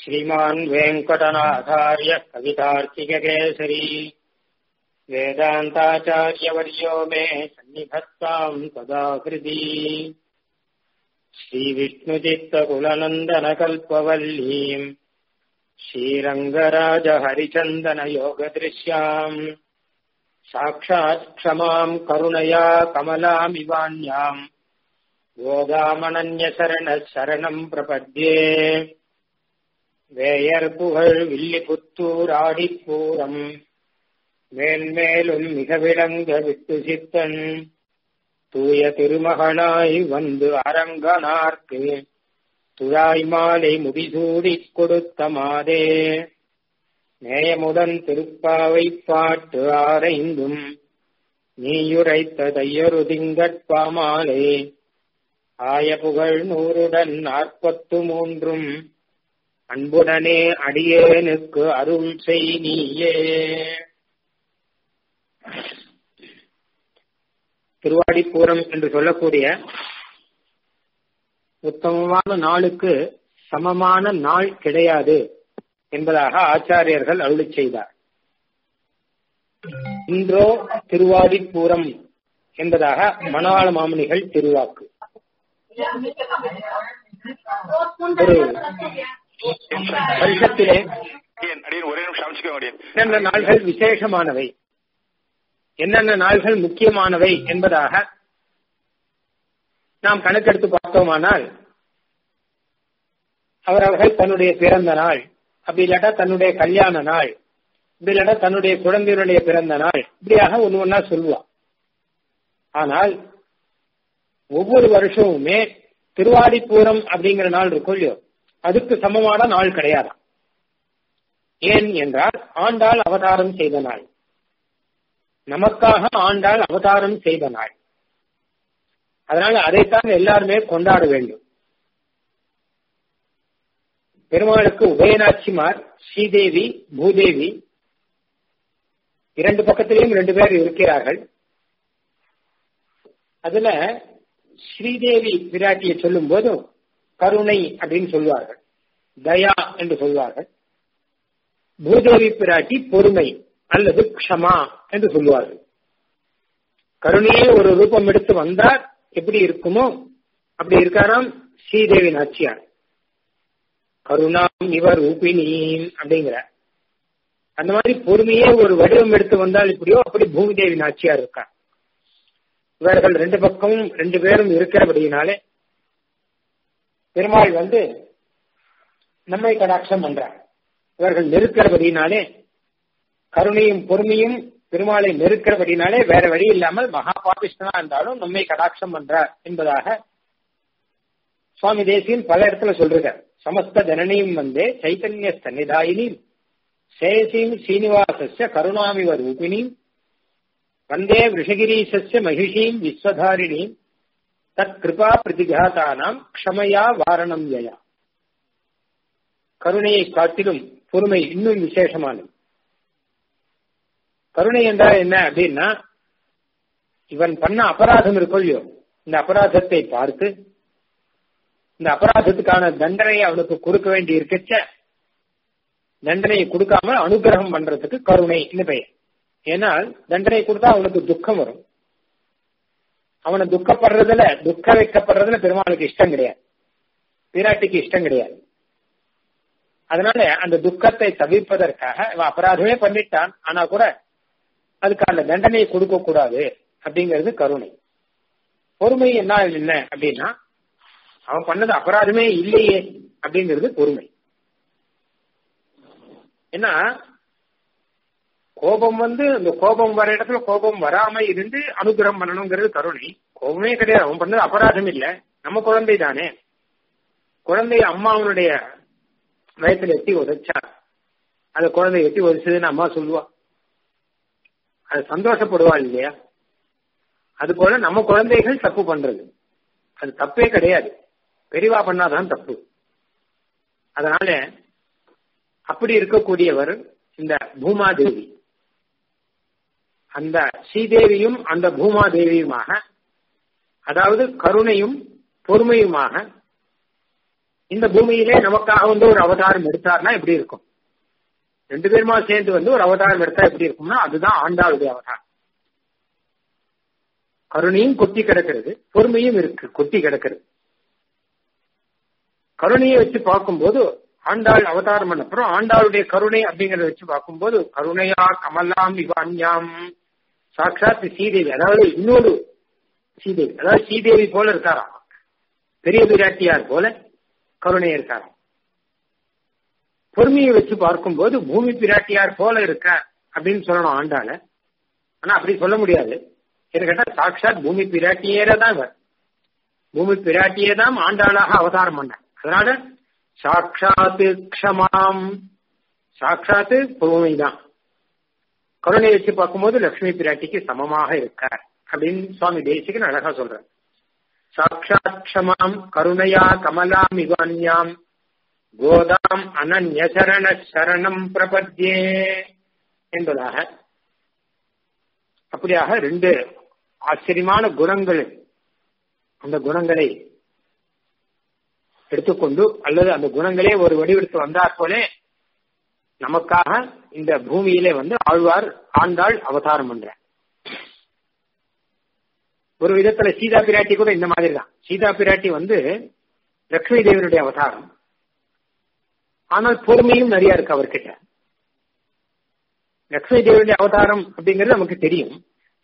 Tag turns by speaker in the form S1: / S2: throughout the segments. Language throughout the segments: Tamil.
S1: श्रीमान् वेङ्कटनाथार्य कवितार्किककेसरी वेदान्ताचार्यवर्यो मे सन्निधत्ताम् तदा हृदि श्रीविष्णुचित्तकुलनन्दनकल्पवल्लीम् श्रीरङ्गराजहरिचन्दनयोगदृश्याम् साक्षात् क्षमाम् करुणया कमलामिवान्याम् கோதாமணன்யசரண சரணம் பிரபத்யே வேயர் புகழ் வில்லிபுத்தூர் ஆடிப்பூரம் மேன்மேலும் மிக விளங்க விட்டு சித்தன் தூய திருமகளாய் வந்து அரங்கனார்க்கு துழாய் மாலை முடிசூடிக் கொடுத்த மாதே நேயமுடன் திருப்பாவை பாட்டு ஆரைந்தும் நீயுரைத்த தையொரு திங்கட்பாமாலே ஆய புகழ் நூறுடன் நாற்பத்து மூன்றும் அன்புடனே அடியேனுக்கு அருள் செய் நீயே திருவாடிப்பூரம் என்று சொல்லக்கூடிய உத்தமமான நாளுக்கு சமமான நாள் கிடையாது என்பதாக ஆச்சாரியர்கள் அருளி செய்தார் இன்றோ திருவாடிப்பூரம் என்பதாக மணவாள மாமனிகள் திருவாக்கு ஒரு வருஷத்திலே
S2: ஒரே நிமிஷம் அமைச்சுக்கோங்க
S1: என்னென்ன நாள்கள் விசேஷமானவை என்னென்ன நாள்கள் முக்கியமானவை என்பதாக நாம் கணக்கெடுத்து பார்த்தோமானால் அவரவர்கள் தன்னுடைய பிறந்த நாள் அப்படி இல்லாட்டா தன்னுடைய கல்யாண நாள் இப்படி இல்லாட்டா தன்னுடைய குழந்தையினுடைய பிறந்த நாள் இப்படியாக ஒன்று ஒன்னா சொல்லுவான் ஆனால் ஒவ்வொரு வருஷமுமே திருவாடிப்பூரம் அப்படிங்கிற நாள் இருக்கும் இல்லையோ அதுக்கு சமமான நாள் கிடையாதாம் ஏன் என்றால் ஆண்டாள் அவதாரம் செய்த நாள் நமக்காக ஆண்டாள் அவதாரம் செய்த நாள் அதனால அதைத்தான் எல்லாருமே கொண்டாட வேண்டும் பெருமாளுக்கு உபயநாச்சிமார் ஸ்ரீதேவி பூதேவி இரண்டு பக்கத்திலையும் ரெண்டு பேர் இருக்கிறார்கள் அதுல ஸ்ரீதேவி பிராட்டியை சொல்லும் போது கருணை அப்படின்னு சொல்வார்கள் தயா என்று சொல்வார்கள் பூதேவி பிராட்டி பொறுமை அல்லது க்ஷமா என்று சொல்வார்கள் கருணையே ஒரு ரூபம் எடுத்து வந்தார் எப்படி இருக்குமோ அப்படி இருக்காராம் ஸ்ரீதேவி நாச்சியார் கருணாம் இவர் ரூபினீம் அப்படிங்கிற அந்த மாதிரி பொறுமையே ஒரு வடிவம் எடுத்து வந்தால் இப்படியோ அப்படி பூமிதேவி நாச்சியார் இருக்கார் இவர்கள் ரெண்டு பக்கமும் ரெண்டு பேரும் இருக்கிறபடியினாலே பெருமாள் வந்து நம்மை கடாட்சம் பண்றார் இவர்கள் நெருக்கிறபடினாலே கருணையும் பொறுமையும் பெருமாளை நெருக்கிறபடினாலே வேற வழி இல்லாமல் மகா பாபிஷ்டனா இருந்தாலும் நம்மை கடாட்சம் பண்றார் என்பதாக சுவாமி தேசியன் பல இடத்துல சொல்றார் சமஸ்த ஜனனியும் வந்து சைத்தன்ய சன்னிதாயினியும் சேசியும் சீனிவாசஸ்ய கருணாமிவ ரூபிணியும் வந்தே விஷகிரீசஸ்ய மகிஷீம் விஸ்வதாரிணீம் தத் கிருபா பிரதிகாத்தானாம் க்ஷமையா வாரணம் யயா கருணையை காட்டிலும் பொறுமை இன்னும் விசேஷமானது கருணை என்றால் என்ன அப்படின்னா இவன் பண்ண அபராதம் இருக்கோ இல்லையோ இந்த அபராதத்தை பார்த்து இந்த அபராதத்துக்கான தண்டனையை அவனுக்கு கொடுக்க வேண்டி இருக்கச்ச தண்டனையை கொடுக்காம அனுகிரகம் பண்றதுக்கு கருணை பெயர் ஏனால் தண்டனை கொடுத்தா அவனுக்கு துக்கம் வரும் அவனை துக்கப்படுறதுல துக்க வைக்கப்படுறதுல பெருமாளுக்கு இஷ்டம் கிடையாது பிராட்டிக்கு இஷ்டம் கிடையாது அதனால அந்த துக்கத்தை தவிர்ப்பதற்காக இவன் அபராதமே பண்ணிட்டான் ஆனா கூட அதுக்கு அந்த தண்டனையை கொடுக்க கூடாது அப்படிங்கிறது கருணை பொறுமை என்ன என்ன அப்படின்னா அவன் பண்ணது அபராதமே இல்லையே அப்படிங்கிறது பொறுமை ஏன்னா கோபம் வந்து அந்த கோபம் வர இடத்துல கோபம் வராம இருந்து அனுகிரகம் பண்ணணுங்கிறது கருணை கோபமே கிடையாது அவன் பண்ணது அபராதம் இல்ல நம்ம குழந்தை தானே குழந்தை அம்மாவனுடைய வயத்துல எட்டி உதைச்சா அந்த குழந்தை எட்டி உதைச்சதுன்னு அம்மா சொல்லுவா அது சந்தோஷப்படுவா இல்லையா அது போல நம்ம குழந்தைகள் தப்பு பண்றது அது தப்பே கிடையாது பெரிவா பண்ணாதான் தப்பு அதனால அப்படி இருக்கக்கூடியவர் இந்த பூமாதேவி அந்த ஸ்ரீதேவியும் அந்த பூமாதேவியுமாக அதாவது கருணையும் பொறுமையுமாக இந்த பூமியிலே நமக்காக வந்து ஒரு அவதாரம் எடுத்தார்னா எப்படி இருக்கும் ரெண்டு பேருமா சேர்ந்து வந்து ஒரு அவதாரம் எடுத்தா எப்படி இருக்கும்னா அதுதான் ஆண்டாளுடைய அவதாரம் கருணையும் கொட்டி கிடக்கிறது பொறுமையும் இருக்கு கொட்டி கிடக்கிறது கருணையை வச்சு பார்க்கும்போது ஆண்டாள் அவதாரம் பண்ண அப்புறம் ஆண்டாளுடைய கருணை அப்படிங்கறத வச்சு பார்க்கும்போது கருணையா கமலாம் இவான்யாம் சாட்சாத் ஸ்ரீதேவி அதாவது இன்னொரு ஸ்ரீதேவி அதாவது ஸ்ரீதேவி போல இருக்காராம் பெரிய பிராட்டியார் போல கருணை இருக்காராம் பொறுமையை வச்சு பார்க்கும்போது பூமி பிராட்டியார் போல இருக்க அப்படின்னு சொல்லணும் ஆண்டாள ஆனா அப்படி சொல்ல முடியாது என்ன கேட்டா சாட்சாத் பூமி பிராட்டியேரே தான் இவர் பூமி பிராட்டியே தான் ஆண்டாளாக அவதாரம் பண்ண அதனால சாட்சாத்து க்ஷமாம் சாட்சாத்து பூமி தான் கருணை வச்சு பார்க்கும்போது லட்சுமி பிராட்டிக்கு சமமாக இருக்கார் அப்படின்னு சுவாமி தேசிகன் அழகா சொல்ற சாட்சாத் க்ஷமாம் கருணையா கமலாம் இவான்யாம் கோதாம் அனன்யசரண சரணம் பிரபத்யே என்பதாக அப்படியாக ரெண்டு ஆச்சரியமான குணங்கள் அந்த குணங்களை எடுத்துக்கொண்டு அல்லது அந்த குணங்களே ஒரு வடிவெடுத்து வந்தார் போலே நமக்காக இந்த பூமியிலே வந்து ஆழ்வார் ஆண்டாள் அவதாரம் பண்ற ஒரு விதத்துல சீதா பிராட்டி கூட இந்த மாதிரி தான் சீதா பிராட்டி வந்து லட்சுமி தேவனுடைய அவதாரம் ஆனால் பொறுமையும் நிறைய இருக்கு அவர்கிட்ட லட்சுமி தேவனுடைய அவதாரம் அப்படிங்கிறது நமக்கு தெரியும்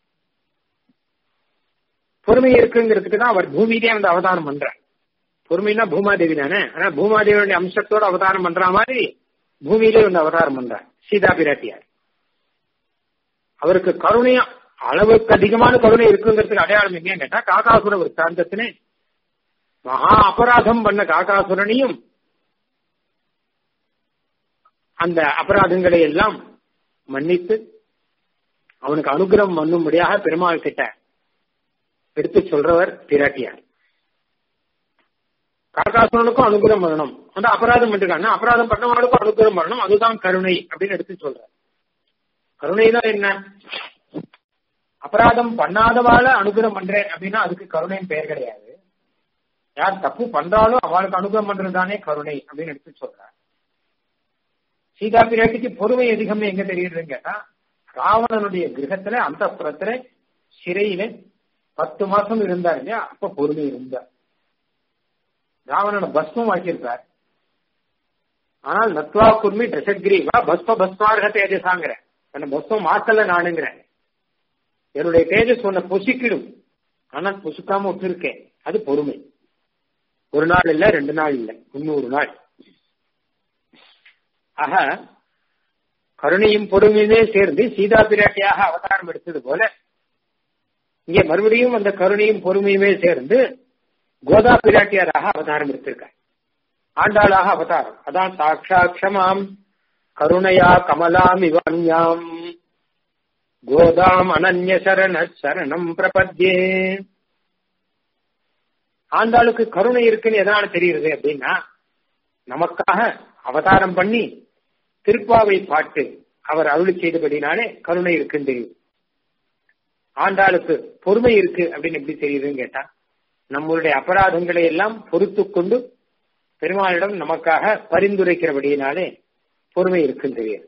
S1: பொறுமை இருக்குங்கிறதுக்கு தான் அவர் பூமியிலே வந்து அவதாரம் பண்றார் பொறுமைனா பூமாதேவி தானே ஆனா பூமாதேவியுடைய அம்சத்தோட அவதாரம் பண்ற மாதிரி பூமியிலே வந்து அவதாரம் பண்றார் சீதா பிராட்டியார் அவருக்கு கருணையா அளவுக்கு அதிகமான கருணை இருக்குங்கிறதுக்கு அடையாளம் எங்கன்னு கேட்டா காகாசுர விற்த்தாந்தத்தினே மகா அபராதம் பண்ண காகாசுரனையும் அந்த அபராதங்களை எல்லாம் மன்னித்து அவனுக்கு அனுகிரகம் பண்ணும்படியாக பெருமாள் கிட்ட எடுத்து சொல்றவர் பிராட்டியார் காக்காசுரனுக்கும் அனுகிரகம் பண்ணணும் அந்த அபராதம் பண்ணிருக்காங்க அபராதம் பண்ணவங்களுக்கும் அனுகிரகம் பண்ணணும் அதுதான் கருணை அப்படின்னு எடுத்து சொல்ற கருணைனா என்ன அபராதம் பண்ணாதவால அனுகிரகம் பண்றேன் அப்படின்னா அதுக்கு கருணைன்னு பெயர் கிடையாது யார் தப்பு பண்றாலும் அவளுக்கு அனுகிரகம் பண்றதுதானே கருணை அப்படின்னு எடுத்து சொல்றார் சீதா பிராட்டிக்கு பொறுமை அதிகமே எங்க தெரியுதுன்னு கேட்டா ராவணனுடைய கிரகத்துல அந்த புறத்துல சிறையில பத்து மாசம் இருந்தார் இல்லையா அப்ப பொறுமை இருந்தார் ராவணனை பஸ்மம் ஆக்கியிருக்கார் ஆனால் நத்வா குர்மி டசக்ரீவா பஸ்ம பஸ்மார்க தேஜசாங்கிற என்ன பஸ்மம் மாக்கல நானுங்கிறேன் என்னுடைய தேஜஸ் உன்னை பொசிக்கிடும் ஆனால் பொசுக்காம விட்டுருக்கேன் அது பொறுமை ஒரு நாள் இல்ல ரெண்டு நாள் இல்ல முன்னூறு நாள் ஆக கருணையும் பொறுமையுமே சேர்ந்து சீதா பிராட்டியாக அவதாரம் எடுத்தது போல இங்கே மறுபடியும் அந்த கருணையும் பொறுமையுமே சேர்ந்து கோதா பிராட்டியாராக அவதாரம் எடுத்திருக்கார் ஆண்டாளாக அவதாரம் அதான் சாட்சாட்சமாம் கருணையா கமலாம் இவன்யாம் கோதாம் அனன்ய சரண சரணம் பிரபத்யே ஆண்டாளுக்கு கருணை இருக்குன்னு எதனால தெரியுது அப்படின்னா நமக்காக அவதாரம் பண்ணி திருப்பாவை பாட்டு அவர் அருளி செய்தபடினாலே கருணை இருக்குன்னு தெரியுது ஆண்டாளுக்கு பொறுமை இருக்கு அப்படின்னு எப்படி தெரியுதுன்னு கேட்டா நம்மளுடைய அபராதங்களை எல்லாம் பொறுத்து கொண்டு பெருமாளிடம் நமக்காக பரிந்துரைக்கிறபடியினாலே பொறுமை இருக்குன்னு தெரியுது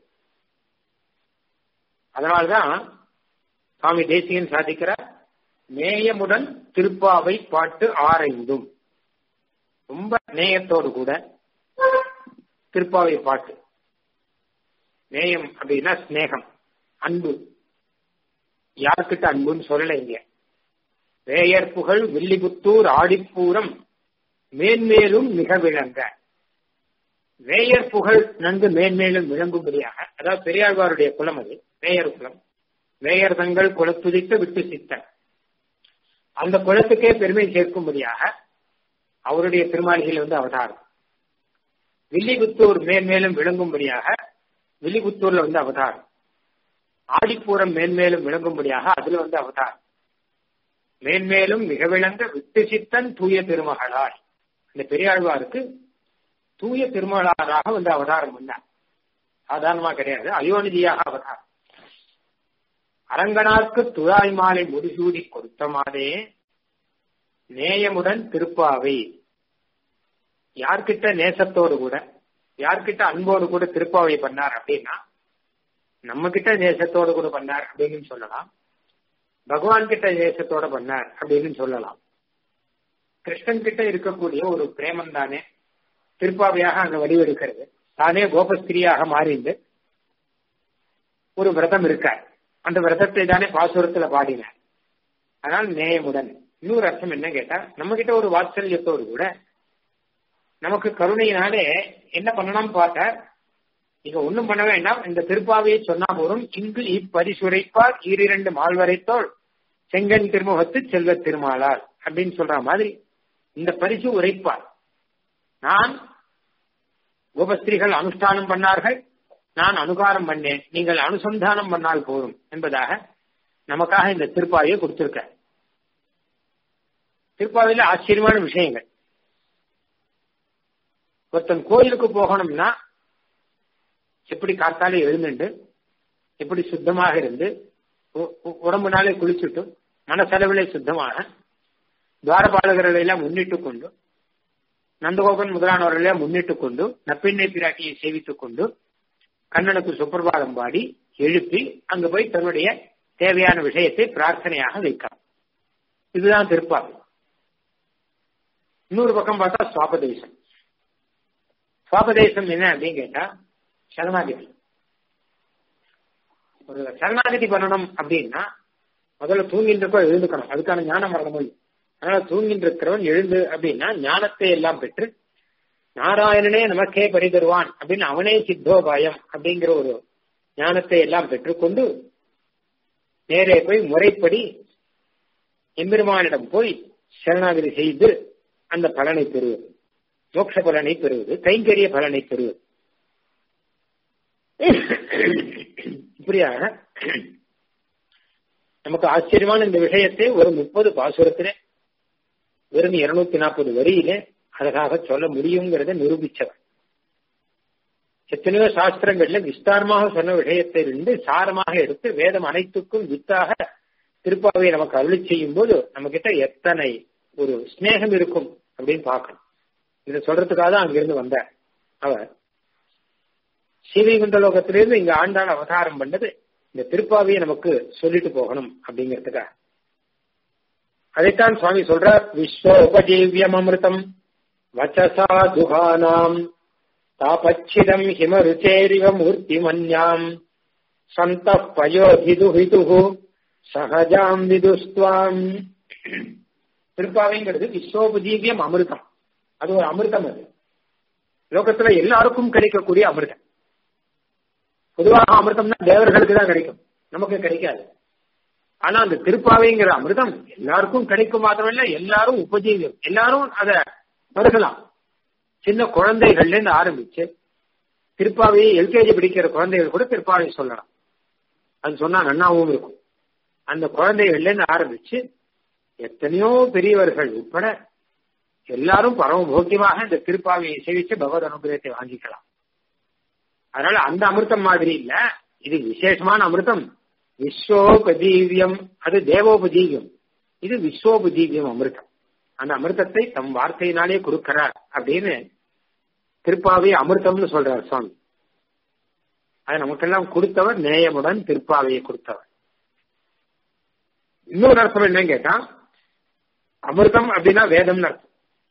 S1: அதனால்தான் சுவாமி தேசியன் சாதிக்கிறார் நேயமுடன் திருப்பாவை பாட்டு ஆரைந்தும் ரொம்ப நேயத்தோடு கூட திருப்பாவை பாட்டு நேயம் அப்படின்னா ஸ்நேகம் அன்பு யாருக்கிட்ட அன்புன்னு சொல்லல இங்க வேயர் புகழ் வில்லிபுத்தூர் ஆடிப்பூரம் மேன்மேலும் மிக விளங்க வேயர் புகழ் நன்கு மேன்மேலும் விளங்கும்படியாக அதாவது பெரியாழ்வாருடைய குலம் அது வேயர் குலம் வேயர் தங்கள் குலத்துதித்த விட்டு சித்தன் அந்த குலத்துக்கே பெருமை சேர்க்கும்படியாக அவருடைய திருமாளிகள் வந்து அவதாரம் வில்லிபுத்தூர் மேன்மேலும் விளங்கும்படியாக வில்லிபுத்தூர்ல வந்து அவதாரம் ஆடிப்பூரம் மேன்மேலும் விளங்கும்படியாக அதுல வந்து அவதாரம் மேன்மேலும் மிக விளங்க விட்டு சித்தன் தூய திருமகளாய் இந்த பெரியாழ்வாருக்கு தூய திருமகளாராக வந்து அவதாரம் பண்ணார் சாதாரணமா கிடையாது அயோனிதியாக அவதாரம் அரங்கனார்க்கு துழாய் மாலை முடிசூடி கொடுத்தமாதே நேயமுடன் திருப்பாவை யார்கிட்ட நேசத்தோடு கூட யார்கிட்ட அன்போடு கூட திருப்பாவை பண்ணார் அப்படின்னா நம்ம கிட்ட நேசத்தோடு கூட பண்ணார் அப்படின்னு சொல்லலாம் பகவான் கிட்ட நேசத்தோட பண்ணார் அப்படின்னு சொல்லலாம் கிருஷ்ணன் கிட்ட இருக்கக்கூடிய ஒரு பிரேமம் தானே திருப்பாவையாக அங்க வடிவெடுக்கிறது தானே கோபஸ்திரியாக மாறிந்து ஒரு விரதம் இருக்கார் அந்த விரதத்தை தானே பாசுரத்துல பாடினார் ஆனால் நேயமுடன் இன்னொரு அர்த்தம் என்ன கேட்டா நம்ம கிட்ட ஒரு வாத்சல்யத்தோடு கூட நமக்கு கருணையினாலே என்ன பண்ணணும்னு பார்த்தா இங்க ஒண்ணும் பண்ண வேண்டாம் இந்த திருப்பாவையை சொன்னா போதும் இங்கு இப்பரிசுரைப்பார் ஈரிரண்டு மால்வரைத்தோள் செங்கன் திருமுகத்து செல்வ திருமாலார் அப்படின்னு சொல்ற மாதிரி இந்த பரிசு உரைப்பார் நான் கோபஸ்திரிகள் அனுஷ்டானம் பண்ணார்கள் நான் அனுகாரம் பண்ணேன் நீங்கள் அனுசந்தானம் பண்ணால் போதும் என்பதாக நமக்காக இந்த திருப்பாவையை கொடுத்திருக்க திருப்பாவையில ஆச்சரியமான விஷயங்கள் ஒருத்தன் கோயிலுக்கு போகணும்னா எப்படி காத்தாலே எழுந்துண்டு எப்படி சுத்தமாக இருந்து உடம்புனாலே குளிச்சுட்டு மனசளவிலே சுத்தமாக துவாரபாலகர்களை எல்லாம் முன்னிட்டு கொண்டு நந்தகோபன் முதலானவர்களை முன்னிட்டு கொண்டு நப்பிண்ணை பிராட்டியை சேவித்துக் கொண்டு கண்ணனுக்கு சுப்பிரபாதம் பாடி எழுப்பி அங்கு போய் தன்னுடைய தேவையான விஷயத்தை பிரார்த்தனையாக வைக்கலாம் இதுதான் திருப்பாவை இன்னொரு பக்கம் பார்த்தா சுவாபதேசம் சுவாபதேசம் என்ன அப்படின்னு கேட்டா சரணாகதி ஒரு சரணாகதி பண்ணணும் அப்படின்னா முதல்ல தூங்கிட்டு இருக்கோ எழுந்துக்கணும் அதுக்கான ஞானம் வரணும் அதனால தூங்கிட்டு இருக்கிறவன் எழுந்து அப்படின்னா ஞானத்தை எல்லாம் பெற்று நாராயணனே நமக்கே பரிதருவான் அப்படின்னு அவனே சித்தோபாயம் அப்படிங்கிற ஒரு ஞானத்தை எல்லாம் பெற்றுக்கொண்டு நேரே போய் முறைப்படி எம்பெருமானிடம் போய் சரணாகதி செய்து அந்த பலனை பெறுவது மோட்ச பலனை பெறுவது கைங்கரிய பலனை பெறுவது இப்படியாக நமக்கு ஆச்சரியமான இந்த விஷயத்தை ஒரு முப்பது பாசுரத்திலே வெறும் இருநூத்தி நாற்பது வரியிலே அழகாக சொல்ல முடியுங்கிறத நிரூபிச்சவர் எத்தனையோ சாஸ்திரங்கள்ல விஸ்தாரமாக சொன்ன விஷயத்தை இருந்து சாரமாக எடுத்து வேதம் அனைத்துக்கும் வித்தாக திருப்பாவை நமக்கு அருளி செய்யும் போது நம்ம கிட்ட எத்தனை ஒரு ஸ்நேகம் இருக்கும் அப்படின்னு பார்க்கணும் இதை சொல்றதுக்காக தான் அங்கிருந்து வந்தார் அவர் ஸ்ரீவைகுண்ட லோகத்திலிருந்து இங்க ஆண்டாள் அவதாரம் பண்ணது இந்த திருப்பாவையை நமக்கு சொல்லிட்டு போகணும் அப்படிங்கிறதுக்காக அதைத்தான் சுவாமி சொல்றார் விஸ்வோபஜீவியம் அமிர்தம் வச்சசா துகானாம் தாபச்சிதம் ஹிமருச்சேரிவ மூர்த்தி மன்யாம் சந்த பயோதிதுஹிது சகஜாம் விதுஸ்துவாம் திருப்பாவைங்கிறது விஸ்வோபஜீவியம் அமிர்தம் அது ஒரு அமிர்தம் அது லோகத்துல எல்லாருக்கும் கிடைக்கக்கூடிய அமிர்தம் பொதுவாக அமிர்தம்னா தேவர்களுக்கு தான் கிடைக்கும் நமக்கு கிடைக்காது ஆனா அந்த திருப்பாவைங்கிற அமிர்தம் எல்லாருக்கும் கிடைக்கும் மாத்திரமல்ல எல்லாரும் உபஜீவியம் எல்லாரும் அத பருகலாம் சின்ன குழந்தைகள்ல இருந்து ஆரம்பிச்சு திருப்பாவையை எல்கேஜி படிக்கிற குழந்தைகள் கூட திருப்பாவை சொல்லலாம் அது சொன்னா நன்னாவும் இருக்கும் அந்த குழந்தைகள்ல இருந்து ஆரம்பிச்சு எத்தனையோ பெரியவர்கள் உட்பட எல்லாரும் பரம போக்கியமாக இந்த திருப்பாவையை சேவிச்சு பகவத் அனுகிரகத்தை வாங்கிக்கலாம் அதனால அந்த அமிர்தம் மாதிரி இல்ல இது விசேஷமான அமிர்தம் விஸ்வோபஜீவியம் அது தேவோபஜீவியம் இது விஸ்வோபஜீவியம் அமிர்தம் அந்த அமிர்தத்தை தம் வார்த்தையினாலே கொடுக்கிறார் அப்படின்னு திருப்பாவை அமிர்தம்னு சொல்றார் சுவாமி அது நமக்கெல்லாம் கொடுத்தவர் நேயமுடன் திருப்பாவையை கொடுத்தவர் இன்னொரு அர்த்தம் என்னன்னு கேட்டா அமிர்தம் அப்படின்னா வேதம்னு அர்த்தம்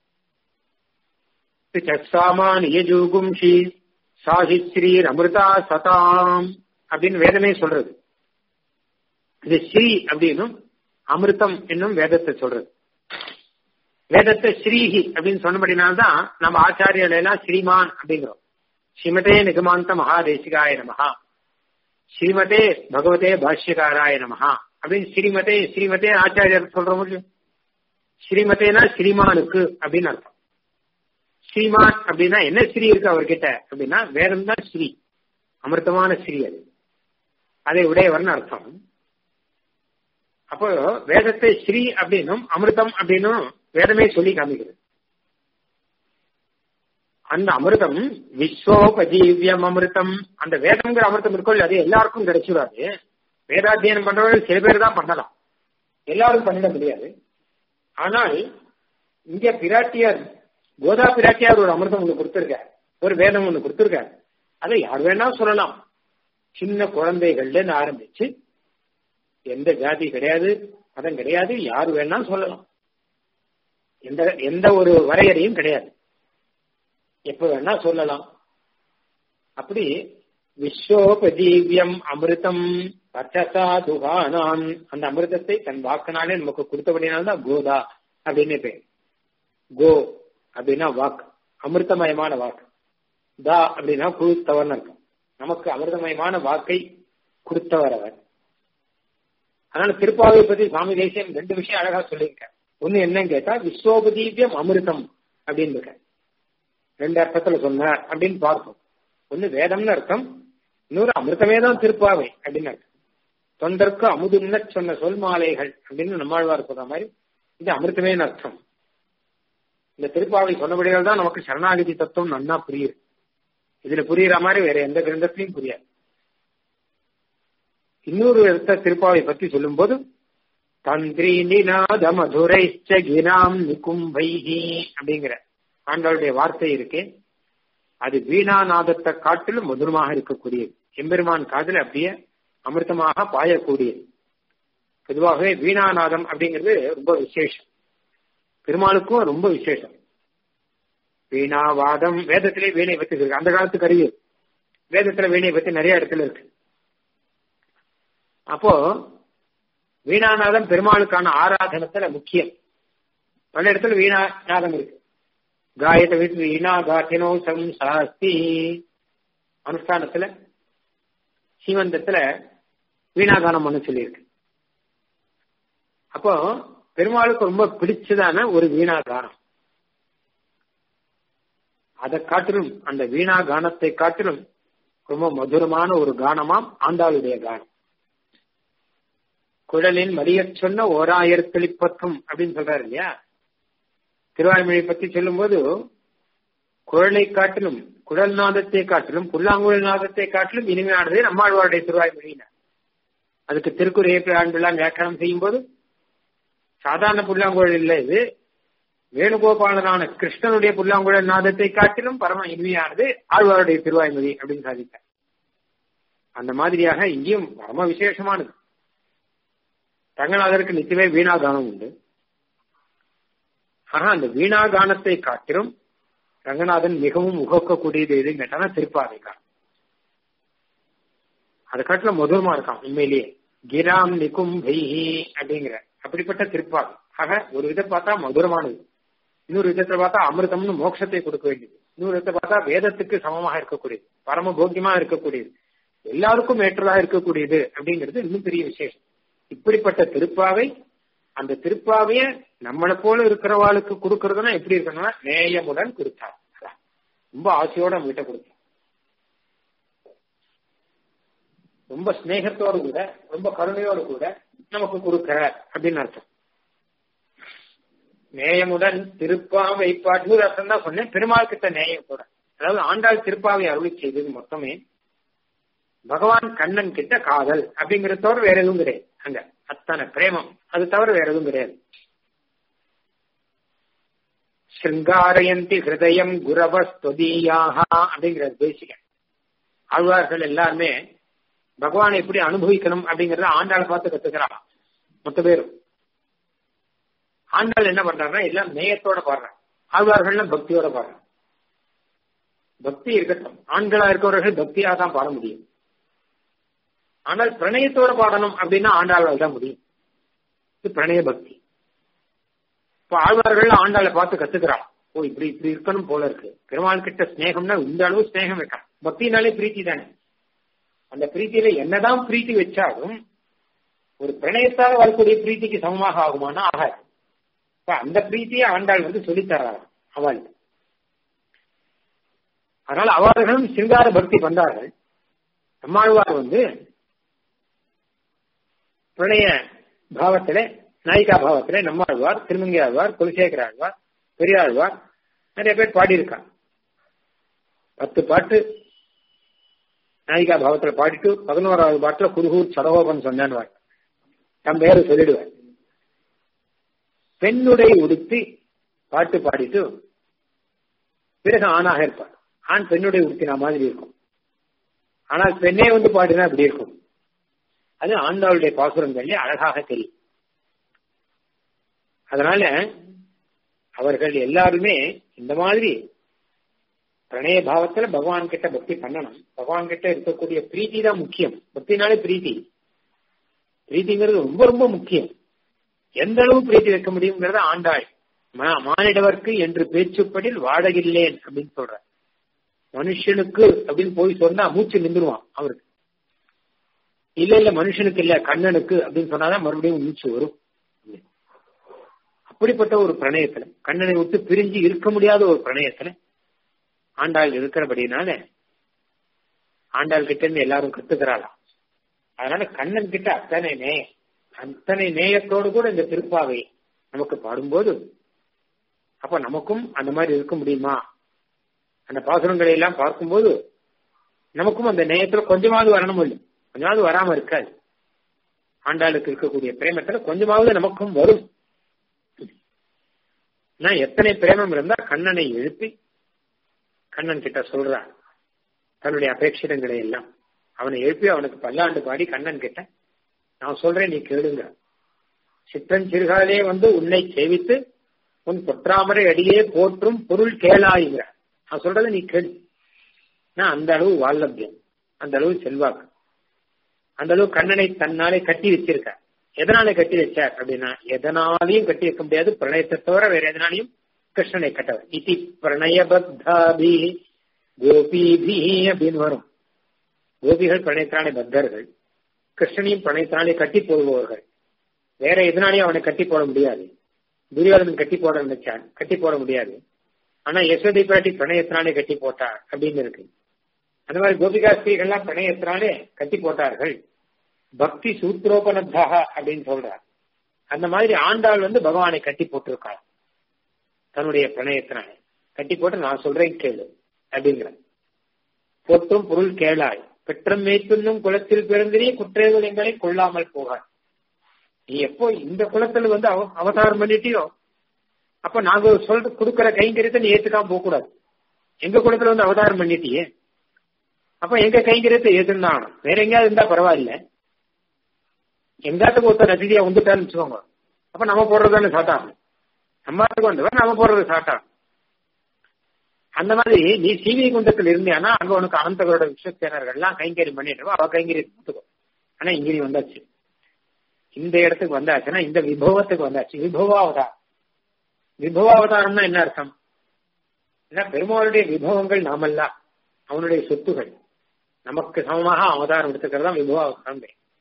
S1: சத்சாமான் யஜுகும்ஷி சாஹிஸ்ரீர் அமிர்தா சதாம் அப்படின்னு வேதமே சொல்றது இது ஸ்ரீ அப்படின்னும் அமிர்தம் என்னும் வேதத்தை சொல்றது வேதத்தை ஸ்ரீஹி அப்படின்னு சொன்னபடினால்தான் நம்ம ஆச்சாரியர்கள் எல்லாம் ஸ்ரீமான் அப்படிங்கிறோம் ஸ்ரீமதே நிகமாந்த மகாதேசிகாய நமஹா ஸ்ரீமதே பகவதே பாஷ்யகாராய நமஹா அப்படின்னு ஸ்ரீமதே ஸ்ரீமதே ஆச்சாரியர் சொல்ற முடியும் ஸ்ரீமதேனா ஸ்ரீமானுக்கு அப்படின்னு அர்த்தம் ஸ்ரீமான் அப்படின்னா என்ன ஸ்ரீ இருக்கு அவர்கிட்ட அப்படின்னா வேதம் தான் ஸ்ரீ அமிர்தமான ஸ்ரீ அது அதை உடையவர்னு அர்த்தம் அப்போ வேதத்தை ஸ்ரீ அப்படின்னும் அமிர்தம் அப்படின்னும் வேதமே சொல்லி காமிக்கிறது அந்த அமிர்தம் விஸ்வோபஜீவியம் அமிர்தம் அந்த வேதம்ங்கிற அமிர்தம் இருக்கும் அது எல்லாருக்கும் கிடைச்சிடாது வேதாத்தியனம் பண்றவர்கள் சில பேர் தான் பண்ணலாம் எல்லாரும் பண்ணிட முடியாது ஆனால் இங்க பிராட்டியர் கோதா பிராட்டியார் ஒரு அமிர்தம் ஒண்ணு கொடுத்திருக்க ஒரு வேதம் ஒண்ணு கொடுத்திருக்க அதை யார் வேணா சொல்லலாம் சின்ன குழந்தைகள்ல ஆரம்பிச்சு எந்த ஜாதி கிடையாது மதம் கிடையாது யார் வேணா சொல்லலாம் எந்த எந்த ஒரு வரையறையும் கிடையாது எப்ப வேணா சொல்லலாம் அப்படி விஸ்வோபஜீவியம் அமிர்தம் பச்சசா துகானாம் அந்த அமிர்தத்தை தன் வாக்குனாலே நமக்கு கொடுத்தபடினால்தான் கோதா அப்படின்னு பேர் கோ அப்படின்னா வாக்கு அமிர்தமயமான வாக்கு தா அப்படின்னா கொடுத்தவர்னு அர்த்தம் நமக்கு அமிர்தமயமான வாக்கை கொடுத்தவர் அவர் அதனால திருப்பாவை பத்தி சுவாமி தேசியம் ரெண்டு விஷயம் அழகா சொல்லியிருக்க ஒண்ணு என்னன்னு கேட்டா விஸ்வோபதீபியம் அமிர்தம் அப்படின்னு இருக்க ரெண்டு அர்த்தத்துல சொன்னார் அப்படின்னு பார்ப்போம் ஒண்ணு வேதம்னு அர்த்தம் இன்னொரு அமிர்தமே தான் திருப்பாவை அப்படின்னு அர்த்தம் தொண்டருக்கு அமுதுன்ன சொன்ன சொல் மாலைகள் அப்படின்னு நம்மாழ்வார் சொல்ற மாதிரி இது அமிர்தமேன்னு அர்த்தம் இந்த திருப்பாவை சொன்னபடியால் தான் நமக்கு சரணாகதி தத்துவம் நன்னா புரியுது இதுல புரியுற மாதிரி வேற எந்த கிரந்தத்திலையும் புரியாது இன்னொரு இடத்த திருப்பாவை பத்தி சொல்லும் போது தந்திரி நிநாத மதுரைச்ச கிராம் நிகும்பைஹி அப்படிங்கிற ஆண்டாளுடைய வார்த்தை இருக்கு அது வீணாநாதத்தை காட்டிலும் மதுரமாக இருக்கக்கூடியது எம்பெருமான் காதல் அப்படியே அமிர்தமாக பாயக்கூடியது பொதுவாகவே வீணாநாதம் அப்படிங்கிறது ரொம்ப விசேஷம் பெருமாளுக்கும் ரொம்ப விசேஷம் வீணாவாதம் வேதத்திலே வீணை பத்தி இருக்கு அந்த காலத்து கருவி வேதத்துல வீணை பத்தி நிறைய இடத்துல இருக்கு அப்போ வீணாநாதம் பெருமாளுக்கான ஆராதனத்துல முக்கியம் பல இடத்துல வீணாநாதம் இருக்கு காயத வீட்டு வீணா காத்தினோ சாஸ்தி அனுஷ்டானத்துல சீமந்தத்துல வீணாகானம் பண்ண சொல்லியிருக்கு அப்போ பெருமாளுக்கு ரொம்ப பிடிச்சதான ஒரு வீணா கானம் அதை காட்டிலும் அந்த வீணா கானத்தை காட்டிலும் ரொம்ப மதுரமான ஒரு கானமாம் ஆண்டாளுடைய கானம் குழலின் மடியச் சொன்ன ஓர் ஆயிரத்தி பத்தும் அப்படின்னு சொல்றாரு இல்லையா திருவாய்மொழி பத்தி சொல்லும்போது குழலை காட்டிலும் குழல் நாதத்தை காட்டிலும் புல்லாங்குழல் நாதத்தை காட்டிலும் இனிமையானது நம்மாழ்வாருடைய திருவாய்மொழியினர் அதுக்கு திருக்குறையை ஆண்டுலாம் வியாக்கியானம் செய்யும் போது சாதாரண புல்லாங்குழல் இல்லை இது வேணுகோபாலனான கிருஷ்ணனுடைய புல்லாங்குழல் நாதத்தை காட்டிலும் பரம இனிமையானது ஆழ்வாருடைய திருவாய்மொழி அப்படின்னு சாதித்தார் அந்த மாதிரியாக இங்கேயும் பரம விசேஷமானது ரங்கநாதருக்கு நிச்சயமே வீணாகானம் உண்டு ஆனா அந்த வீணாகானத்தை காட்டிலும் ரங்கநாதன் மிகவும் உகக்கக்கூடியது எதுன்னு கேட்டானா திருப்பாவை காலம் அதை காட்டிலும் மதுரமா இருக்கான் உண்மையிலேயே கிராம் நிகும்பை அப்படிங்கிற அப்படிப்பட்ட திருப்பாவை ஆக ஒரு விதத்தை பார்த்தா மதுரமானது இன்னொரு விதத்தை பார்த்தா அமிர்தம்னு மோட்சத்தை கொடுக்க வேண்டியது இன்னொரு விதத்தை பார்த்தா வேதத்துக்கு சமமாக இருக்கக்கூடியது பரம போக்கியமா இருக்கக்கூடியது எல்லாருக்கும் ஏற்றதாக இருக்கக்கூடியது அப்படிங்கிறது இன்னும் பெரிய விசேஷம் இப்படிப்பட்ட திருப்பாவை அந்த திருப்பாவைய நம்மளை போல இருக்கிறவாளுக்கு கொடுக்கறதுனா எப்படி இருக்கணும்னா நேயமுடன் கொடுத்தார் ரொம்ப ஆசையோட நம்ம கிட்ட கொடுத்தார் ரொம்ப ஸ்னேகத்தோடு கூட ரொம்ப கருணையோடு கூட நமக்கு கொடுக்கிற அப்படின்னு அர்த்தம் நேயமுடன் திருப்பாவை பாட்டு அர்த்தம் தான் சொன்னேன் பெருமாள் கிட்ட நேயம் கூட அதாவது ஆண்டாள் திருப்பாவை அருளி செய்தது மொத்தமே பகவான் கண்ணன் கிட்ட காதல் அப்படிங்கறத தவிர வேற எதுவும் கிடையாது அங்க அத்தனை பிரேமம் அது தவிர வேற எதுவும் கிடையாது சிருங்காரயந்தி ஹிருதயம் குரவஸ்தொதீயாக அப்படிங்கிறது பேசிக்க ஆழ்வார்கள் எல்லாருமே பகவானை எப்படி அனுபவிக்கணும் அப்படிங்கறத ஆண்டாளை பார்த்து கத்துக்கிறான் மொத்த பேரும் ஆண்டாள் என்ன பண்றாங்கன்னா எல்லாம் நேயத்தோட பாடுறான் ஆழ்வார்கள்லாம் பக்தியோட பாடுறான் பக்தி இருக்கட்டும் ஆண்களா இருக்கவர்கள் பக்தியா தான் பாட முடியும் ஆனால் பிரணயத்தோட பாடணும் அப்படின்னா ஆண்டாளால் தான் முடியும் இது பிரணய பக்தி இப்ப ஆழ்வார்கள் ஆண்டாளை பார்த்து கத்துக்கிறான் ஓ இப்படி இப்படி இருக்கணும் போல இருக்கு பெருமாள் கிட்ட ஸ்நேகம்னா இந்த அளவு ஸ்நேகம் வைக்கலாம் பக்தினாலே பிரீத்தி தானே அந்த பிரீத்தியில என்னதான் பிரீத்தி வச்சாலும் ஒரு பிரணயத்தால் வரக்கூடிய பிரீத்திக்கு சமமாக ஆகுமானா ஆகாது இப்ப அந்த பிரீத்தியை ஆண்டாள் வந்து சொல்லித்தராங்க அவள் அதனால அவர்களும் சிங்கார பக்தி பண்றார்கள் நம்மாழ்வார் வந்து பிரணய பாவத்தில நாயிகா பாவத்தில நம்மாழ்வார் திருமங்கி ஆழ்வார் குலசேகர ஆழ்வார் பெரியாழ்வார் நிறைய பேர் பாடியிருக்காங்க பத்து பாட்டு நாயிகா பாவத்துல பாடிட்டு பதினோராவது பாட்டுல குருகூர் சடகோபன் சொன்னான்னு தம் பேரு சொல்லிடுவார் பெண்ணுடை உடுத்தி பாட்டு பாடிட்டு பிறகு ஆணாக இருப்பார் ஆண் பெண்ணுடைய உடுத்தினா மாதிரி இருக்கும் ஆனால் பெண்ணே வந்து பாடினா அப்படி இருக்கும் அது ஆண்டாளுடைய பாசுரங்கள்ல அழகாக தெரியும் அதனால அவர்கள் எல்லாருமே இந்த மாதிரி பிரணய பாவத்துல பகவான் கிட்ட பக்தி பண்ணணும் பகவான் கிட்ட இருக்கக்கூடிய பிரீத்தி தான் முக்கியம் பக்தினாலே பிரீத்தி பிரீத்திங்கிறது ரொம்ப ரொம்ப முக்கியம் எந்த அளவு பிரீத்தி வைக்க முடியுங்கிறத ஆண்டாள் மானிடவர்க்கு என்று பேச்சுப்படில் வாடகில்லேன் அப்படின்னு சொல்ற மனுஷனுக்கு அப்படின்னு போய் சொன்னா மூச்சு நின்றுவான் அவருக்கு இல்ல இல்ல மனுஷனுக்கு இல்ல கண்ணனுக்கு அப்படின்னு சொன்னாதான் மறுபடியும் மூச்சு வரும் அப்படிப்பட்ட ஒரு பிரணயத்துல கண்ணனை விட்டு பிரிஞ்சு இருக்க முடியாத ஒரு பிரணயத்துல ஆண்டாள் இருக்கிறபடினால ஆண்டாள் கிட்ட இருந்து எல்லாரும் கத்துக்கிறாளாம் அதனால கண்ணன் கிட்ட அத்தனை நேய அத்தனை நேயத்தோடு கூட இந்த திருப்பாவை நமக்கு பாடும்போது அப்ப நமக்கும் அந்த மாதிரி இருக்க முடியுமா அந்த பாசுரங்களை எல்லாம் பார்க்கும்போது நமக்கும் அந்த நேயத்துல கொஞ்சமாவது வரணும் இல்லை கொஞ்சமாவது வராம இருக்காது ஆண்டாளுக்கு இருக்கக்கூடிய பிரேமத்துல கொஞ்சமாவது நமக்கும் வரும் நான் எத்தனை பிரேமம் இருந்தா கண்ணனை எழுப்பி கண்ணன் கிட்ட சொல்றான் தன்னுடைய அபேட்சிதங்களை எல்லாம் அவனை எழுப்பி அவனுக்கு பல்லாண்டு பாடி கண்ணன் கிட்ட நான் சொல்றேன் நீ கேளுங்க சித்தன் சிறுகாலே வந்து உன்னை சேவித்து உன் பொற்றாமரை அடியே போற்றும் பொருள் கேளாயுங்கிற நான் சொல்றதை நீ கேளு நான் அந்த அளவு வால்லபியம் அந்த அளவு செல்வாக்கு அந்த அளவு கண்ணனை தன்னாலே கட்டி வச்சிருக்க எதனால கட்டி வச்சார் அப்படின்னா எதனாலையும் கட்டி வைக்க முடியாது பிரணயத்தை தவிர வேற எதனாலையும் கிருஷ்ணனை கட்டவர் இதி பிரணயபத்தாபி கோபிபி அப்படின்னு வரும் கோபிகள் பிரணயத்தினாலே பத்தர்கள் கிருஷ்ணனையும் பிரணயத்தினாலே கட்டி போடுபவர்கள் வேற எதனாலையும் அவனை கட்டி போட முடியாது துரியோதனன் கட்டி போட நினைச்சான் கட்டி போட முடியாது ஆனா யசோதை பிராட்டி பிரணயத்தினாலே கட்டி போட்டார் அப்படின்னு இருக்கு அந்த மாதிரி கோபிகா ஸ்திரீகள்லாம் பிரணயத்தினாலே கட்டி போட்டார்கள் பக்தி சூத்ரோபனத்தாக அப்படின்னு சொல்றார் அந்த மாதிரி ஆண்டாள் வந்து பகவானை கட்டி போட்டிருக்காள் தன்னுடைய பிரணயத்தினாலே கட்டி போட்டு நான் சொல்றேன் கேளு அப்படிங்கிற பொற்றும் பொருள் கேளாய் பெற்றம் மேய்த்துன்னும் குளத்தில் பிறந்திரிய குற்றங்கள் எங்களை கொள்ளாமல் போகார் நீ எப்போ இந்த குளத்துல வந்து அவதாரம் பண்ணிட்டியோ அப்ப நாங்க சொல்ற கொடுக்கற கைங்கரியத்தை நீ ஏத்துக்காம போக கூடாது எங்க குளத்துல வந்து அவதாரம் பண்ணிட்டியே அப்ப எங்க கைங்கரியத்தை ஏத்துந்தான் வேற எங்கேயாவது இருந்தா பரவாயில்ல எங்காத்துக்கு ஒருத்தர் அதிதியா வந்துட்டான்னு வச்சுக்கோங்க அப்ப நம்ம போடுறது தானே சாட்டாகும் நம்ம வந்தவன் நம்ம போடுறது சாட்டாகும் அந்த மாதிரி நீ சீவி குண்டத்தில் இருந்தியானா அங்க உனக்கு அனந்தகரோட விஸ்வசேனர்கள் எல்லாம் கைங்கரியம் பண்ணிட்டு அவ கைங்கரியம் பார்த்துக்கோ ஆனா இங்க நீ வந்தாச்சு இந்த இடத்துக்கு வந்தாச்சுன்னா இந்த விபவத்துக்கு வந்தாச்சு விபவாவதாரம் விபவாவதாரம்னா என்ன அர்த்தம் ஏன்னா பெருமாளுடைய விபவங்கள் நாமல்ல அவனுடைய சொத்துகள் நமக்கு சமமாக அவதாரம் எடுத்துக்கிறது தான் விபவாவதாரம்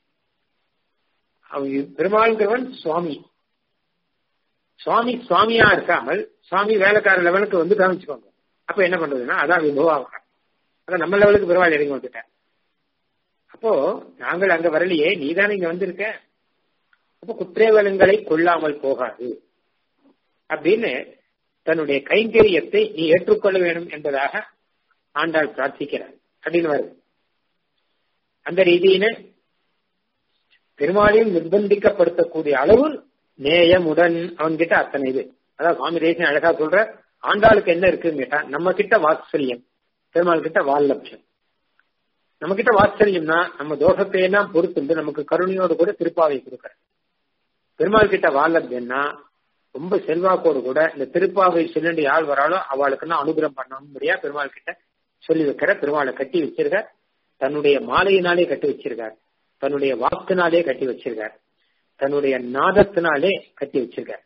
S1: அவன் பெருமாள்ங்கிறவன் சுவாமி சுவாமி சுவாமியா இருக்காமல் சுவாமி வேலைக்கார லெவலுக்கு வந்து காமிச்சுக்கோங்க அப்ப என்ன பண்றதுன்னா அதான் விபவாவதாரம் அதான் நம்ம லெவலுக்கு பெருமாள் இறங்கி வந்துட்டேன் அப்போ நாங்கள் அங்க வரலையே நீதானே இங்க வந்திருக்க அப்ப குற்றேவலங்களை கொள்ளாமல் போகாது அப்படின்னு தன்னுடைய கைங்கரியத்தை நீ ஏற்றுக்கொள்ள வேண்டும் என்பதாக ஆண்டாள் பிரார்த்திக்கிறார் அப்படின்னு வருது அந்த ரீதியில பெருமாளையும் நிர்பந்திக்கப்படுத்தக்கூடிய அளவு நேயமுடன் அவன்கிட்ட அத்தனை இது அதான் சுவாமி தேசன் அழகா சொல்ற ஆண்டாளுக்கு என்ன இருக்குன்னு கேட்டா நம்ம கிட்ட வாத்சல்யம் பெருமாள் கிட்ட வால்லட்சம் நம்ம கிட்ட வாத்சல்யம்னா நம்ம தோஷத்தை எல்லாம் பொறுத்து நமக்கு கருணையோடு கூட திருப்பாவை கொடுக்கற பெருமாள் கிட்ட வால்லப்யம்னா ரொம்ப செல்வாக்கோடு கூட இந்த திருப்பாவை சொல்லிட்டு யார் வராளோ அவளுக்குன்னா அனுகிரகம் பண்ணணும் முடியா பெருமாள் கிட்ட சொல்லி வைக்கிற பெருமாளை கட்டி வச்சிருக்க தன்னுடைய மாலையினாலே கட்டி வச்சிருக்கார் தன்னுடைய வாக்குனாலே கட்டி வச்சிருக்கார் தன்னுடைய நாதத்தினாலே கட்டி வச்சிருக்கார்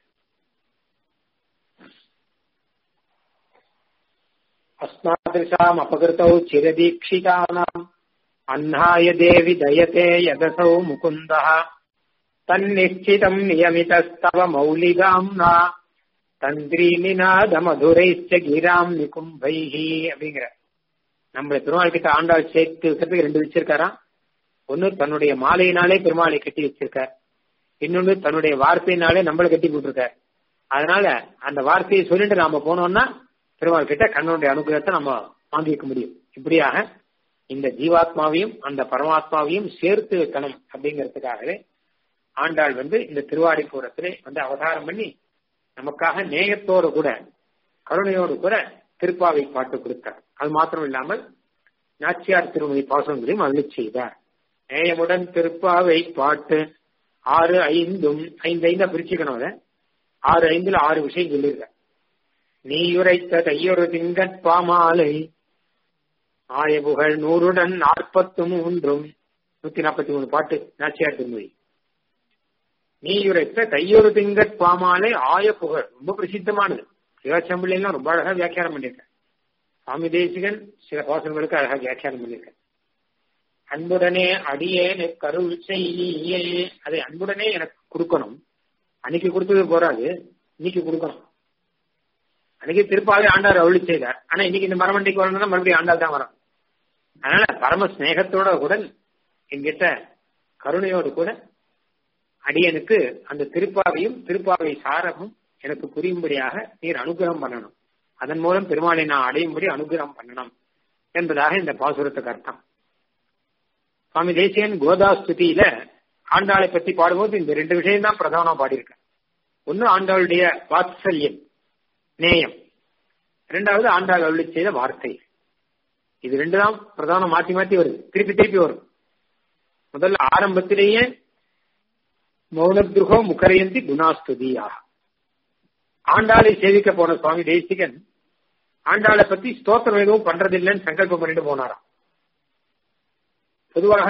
S1: அஸ்மாதிருஷாம் அபகிருத்தௌ சிரதீட்சிதானாம் அன்னாய தேவி தயதே யதசௌ முகுந்தா தன்னிச்சிதம் நியமிதஸ்தவ மௌலிகாம்னா தந்திரி நிநாத மதுரைச்ச கிராம் நிகும்பைஹி அப்படிங்கிற நம்மளை பெருமாள் கிட்ட ஆண்டாள் சேர்த்து வைக்கிறதுக்கு ரெண்டு வச்சிருக்காராம் ஒன்னு தன்னுடைய மாலையினாலே பெருமாளை கட்டி வச்சிருக்கார் இன்னொன்னு தன்னுடைய வார்த்தையினாலே நம்மளை கட்டி போட்டிருக்கார் அதனால அந்த வார்த்தையை சொல்லிட்டு நாம போனோம்னா பெருமாள் கிட்ட கண்ணனுடைய அனுகிரகத்தை நம்ம வாங்கிக்க முடியும் இப்படியாக இந்த ஜீவாத்மாவையும் அந்த பரமாத்மாவையும் சேர்த்து வைக்கணும் அப்படிங்கிறதுக்காகவே ஆண்டாள் வந்து இந்த திருவாடிப்பூரத்திலே வந்து அவதாரம் பண்ணி நமக்காக நேயத்தோடு கூட கருணையோடு கூட திருப்பாவை பாட்டு கொடுத்தார் அது மாத்திரம் இல்லாமல் நாச்சியார் திருமதி பாசனங்களையும் அருளி செய்தார் நேயமுடன் திருப்பாவை பாட்டு ஆறு ஐந்தும் ஐந்து ஐந்தா பிரிச்சுக்கணும் அதை ஆறு ஐந்துல ஆறு விஷயம் சொல்லியிருக்க நீயுரைத்த தையொரு திங்கட் பாமாலை ஆயபுகழ் நூறுடன் நாற்பத்து மூன்றும் நூத்தி நாற்பத்தி மூணு பாட்டு நாச்சியார் திருமொழி நீயுரைத்த தையொரு திங்கட் பாமாலை ஆய புகழ் ரொம்ப பிரசித்தமானது சிவாச்சம்பிள்ளைலாம் ரொம்ப அழகா வியாக்கியானம் பண்ணியிருக்கேன் சுவாமி தேசிகன் சில பாசனங்களுக்கு அழகா வியாக்கியானம் பண்ணியிருக்கேன் அன்புடனே அடியேனு கருள் செய்யே அதை அன்புடனே எனக்கு கொடுக்கணும் அன்னைக்கு கொடுத்தது போறாது இன்னைக்கு கொடுக்கணும் அன்னைக்கு திருப்பாவே ஆண்டார் அருளி செய்தார் ஆனா இன்னைக்கு இந்த மரமண்டிக்கு வரணும்னா மறுபடியும் ஆண்டாள் தான் வரும் அதனால பரம ஸ்நேகத்தோட கூட என்கிட்ட கருணையோடு கூட அடியனுக்கு அந்த திருப்பாவையும் திருப்பாவை சாரமும் எனக்கு புரியும்படியாக நீர் அனுகிரகம் பண்ணணும் அதன் மூலம் பெருமாளை நான் அடையும்படி அனுகிரகம் பண்ணணும் என்பதாக இந்த பாசுரத்துக்கு அர்த்தம் சுவாமி தேசியன் கோதாஸ்துதியில ஆண்டாளை பத்தி பாடும்போது இந்த ரெண்டு விஷயம் தான் பிரதானமா பாடியிருக்கேன் ஒன்னு ஆண்டாளுடைய வாத்சல்யம் நேயம் இரண்டாவது ஆண்டாள் அருளி செய்த வார்த்தை இது ரெண்டு தான் பிரதானம் மாத்தி மாத்தி வருது திருப்பி திருப்பி வரும் முதல்ல ஆரம்பத்திலேயே மௌனத்ருகோ முகரையந்தி குணாஸ்துதியா ஆண்டாளை சேவிக்க போன சுவாமி தேசிகன் ஆண்டாளை பத்தி ஸ்தோத்திரம் எதுவும் பண்றதில்லைன்னு சங்கல்பம் பண்ணிட்டு போனாராம் பொதுவாக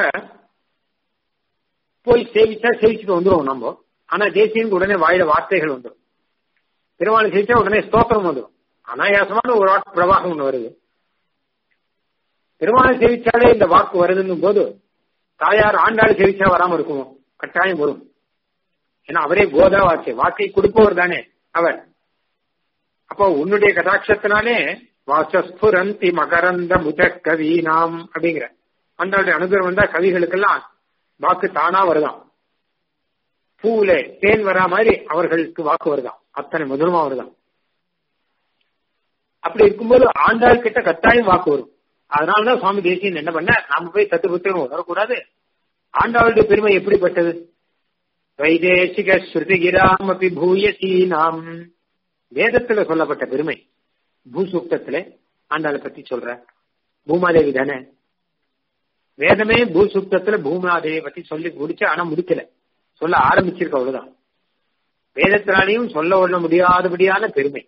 S1: போய் சேவிச்சா சேவிச்சுட்டு வந்துடும் நம்ம ஆனா தேசியனுக்கு உடனே வாயில வார்த்தைகள் வந்துடும் பெருமாள் சேவிச்சா உடனே ஸ்தோத்திரம் வந்துடும் அனாயாசமான ஒரு வாக்கு பிரவாகம் ஒண்ணு வருது பெருமாளை சேவிச்சாலே இந்த வாக்கு வருதுன்னும் போது தாயார் ஆண்டாள் சேவிச்சா வராம இருக்குமோ கட்டாயம் வரும் ஏன்னா அவரே கோதா வாக்கு வாக்கை கொடுப்பவர் தானே அவர் அப்போ உன்னுடைய கதாட்சத்தினாலே வாசஸ்புரந்தி மகரந்த முத கவீனாம் அப்படிங்கிற ஆண்டாளுடைய அனுகிரகம் வந்தா கவிகளுக்கெல்லாம் வாக்கு தானா வருதாம் பூவுல தேன் வரா மாதிரி அவர்களுக்கு வாக்கு வருதாம் அத்தனை மதுரமா வருதாம் அப்படி இருக்கும்போது ஆண்டாள் கிட்ட கட்டாயம் வாக்கு வரும் அதனாலதான் சுவாமி தேசியன் என்ன பண்ண நாம போய் தத்து புத்தகம் வரக்கூடாது ஆண்டாளுடைய பெருமை எப்படிப்பட்டது வைதேசிக ஸ்ருதிகிராம் அப்படி பூயசி நாம் வேதத்துல சொல்லப்பட்ட பெருமை பூசூக்தத்துல ஆண்டாளை பத்தி சொல்ற பூமாதேவி தானே வேதமே பூசூக்தத்துல பூமாதேவி பத்தி சொல்லி முடிச்சு ஆனா முடிக்கல சொல்ல ஆரம்பிச்சிருக்க அவ்வளவுதான் வேதத்தினாலையும் சொல்ல ஒண்ண முடியாதபடியான பெருமை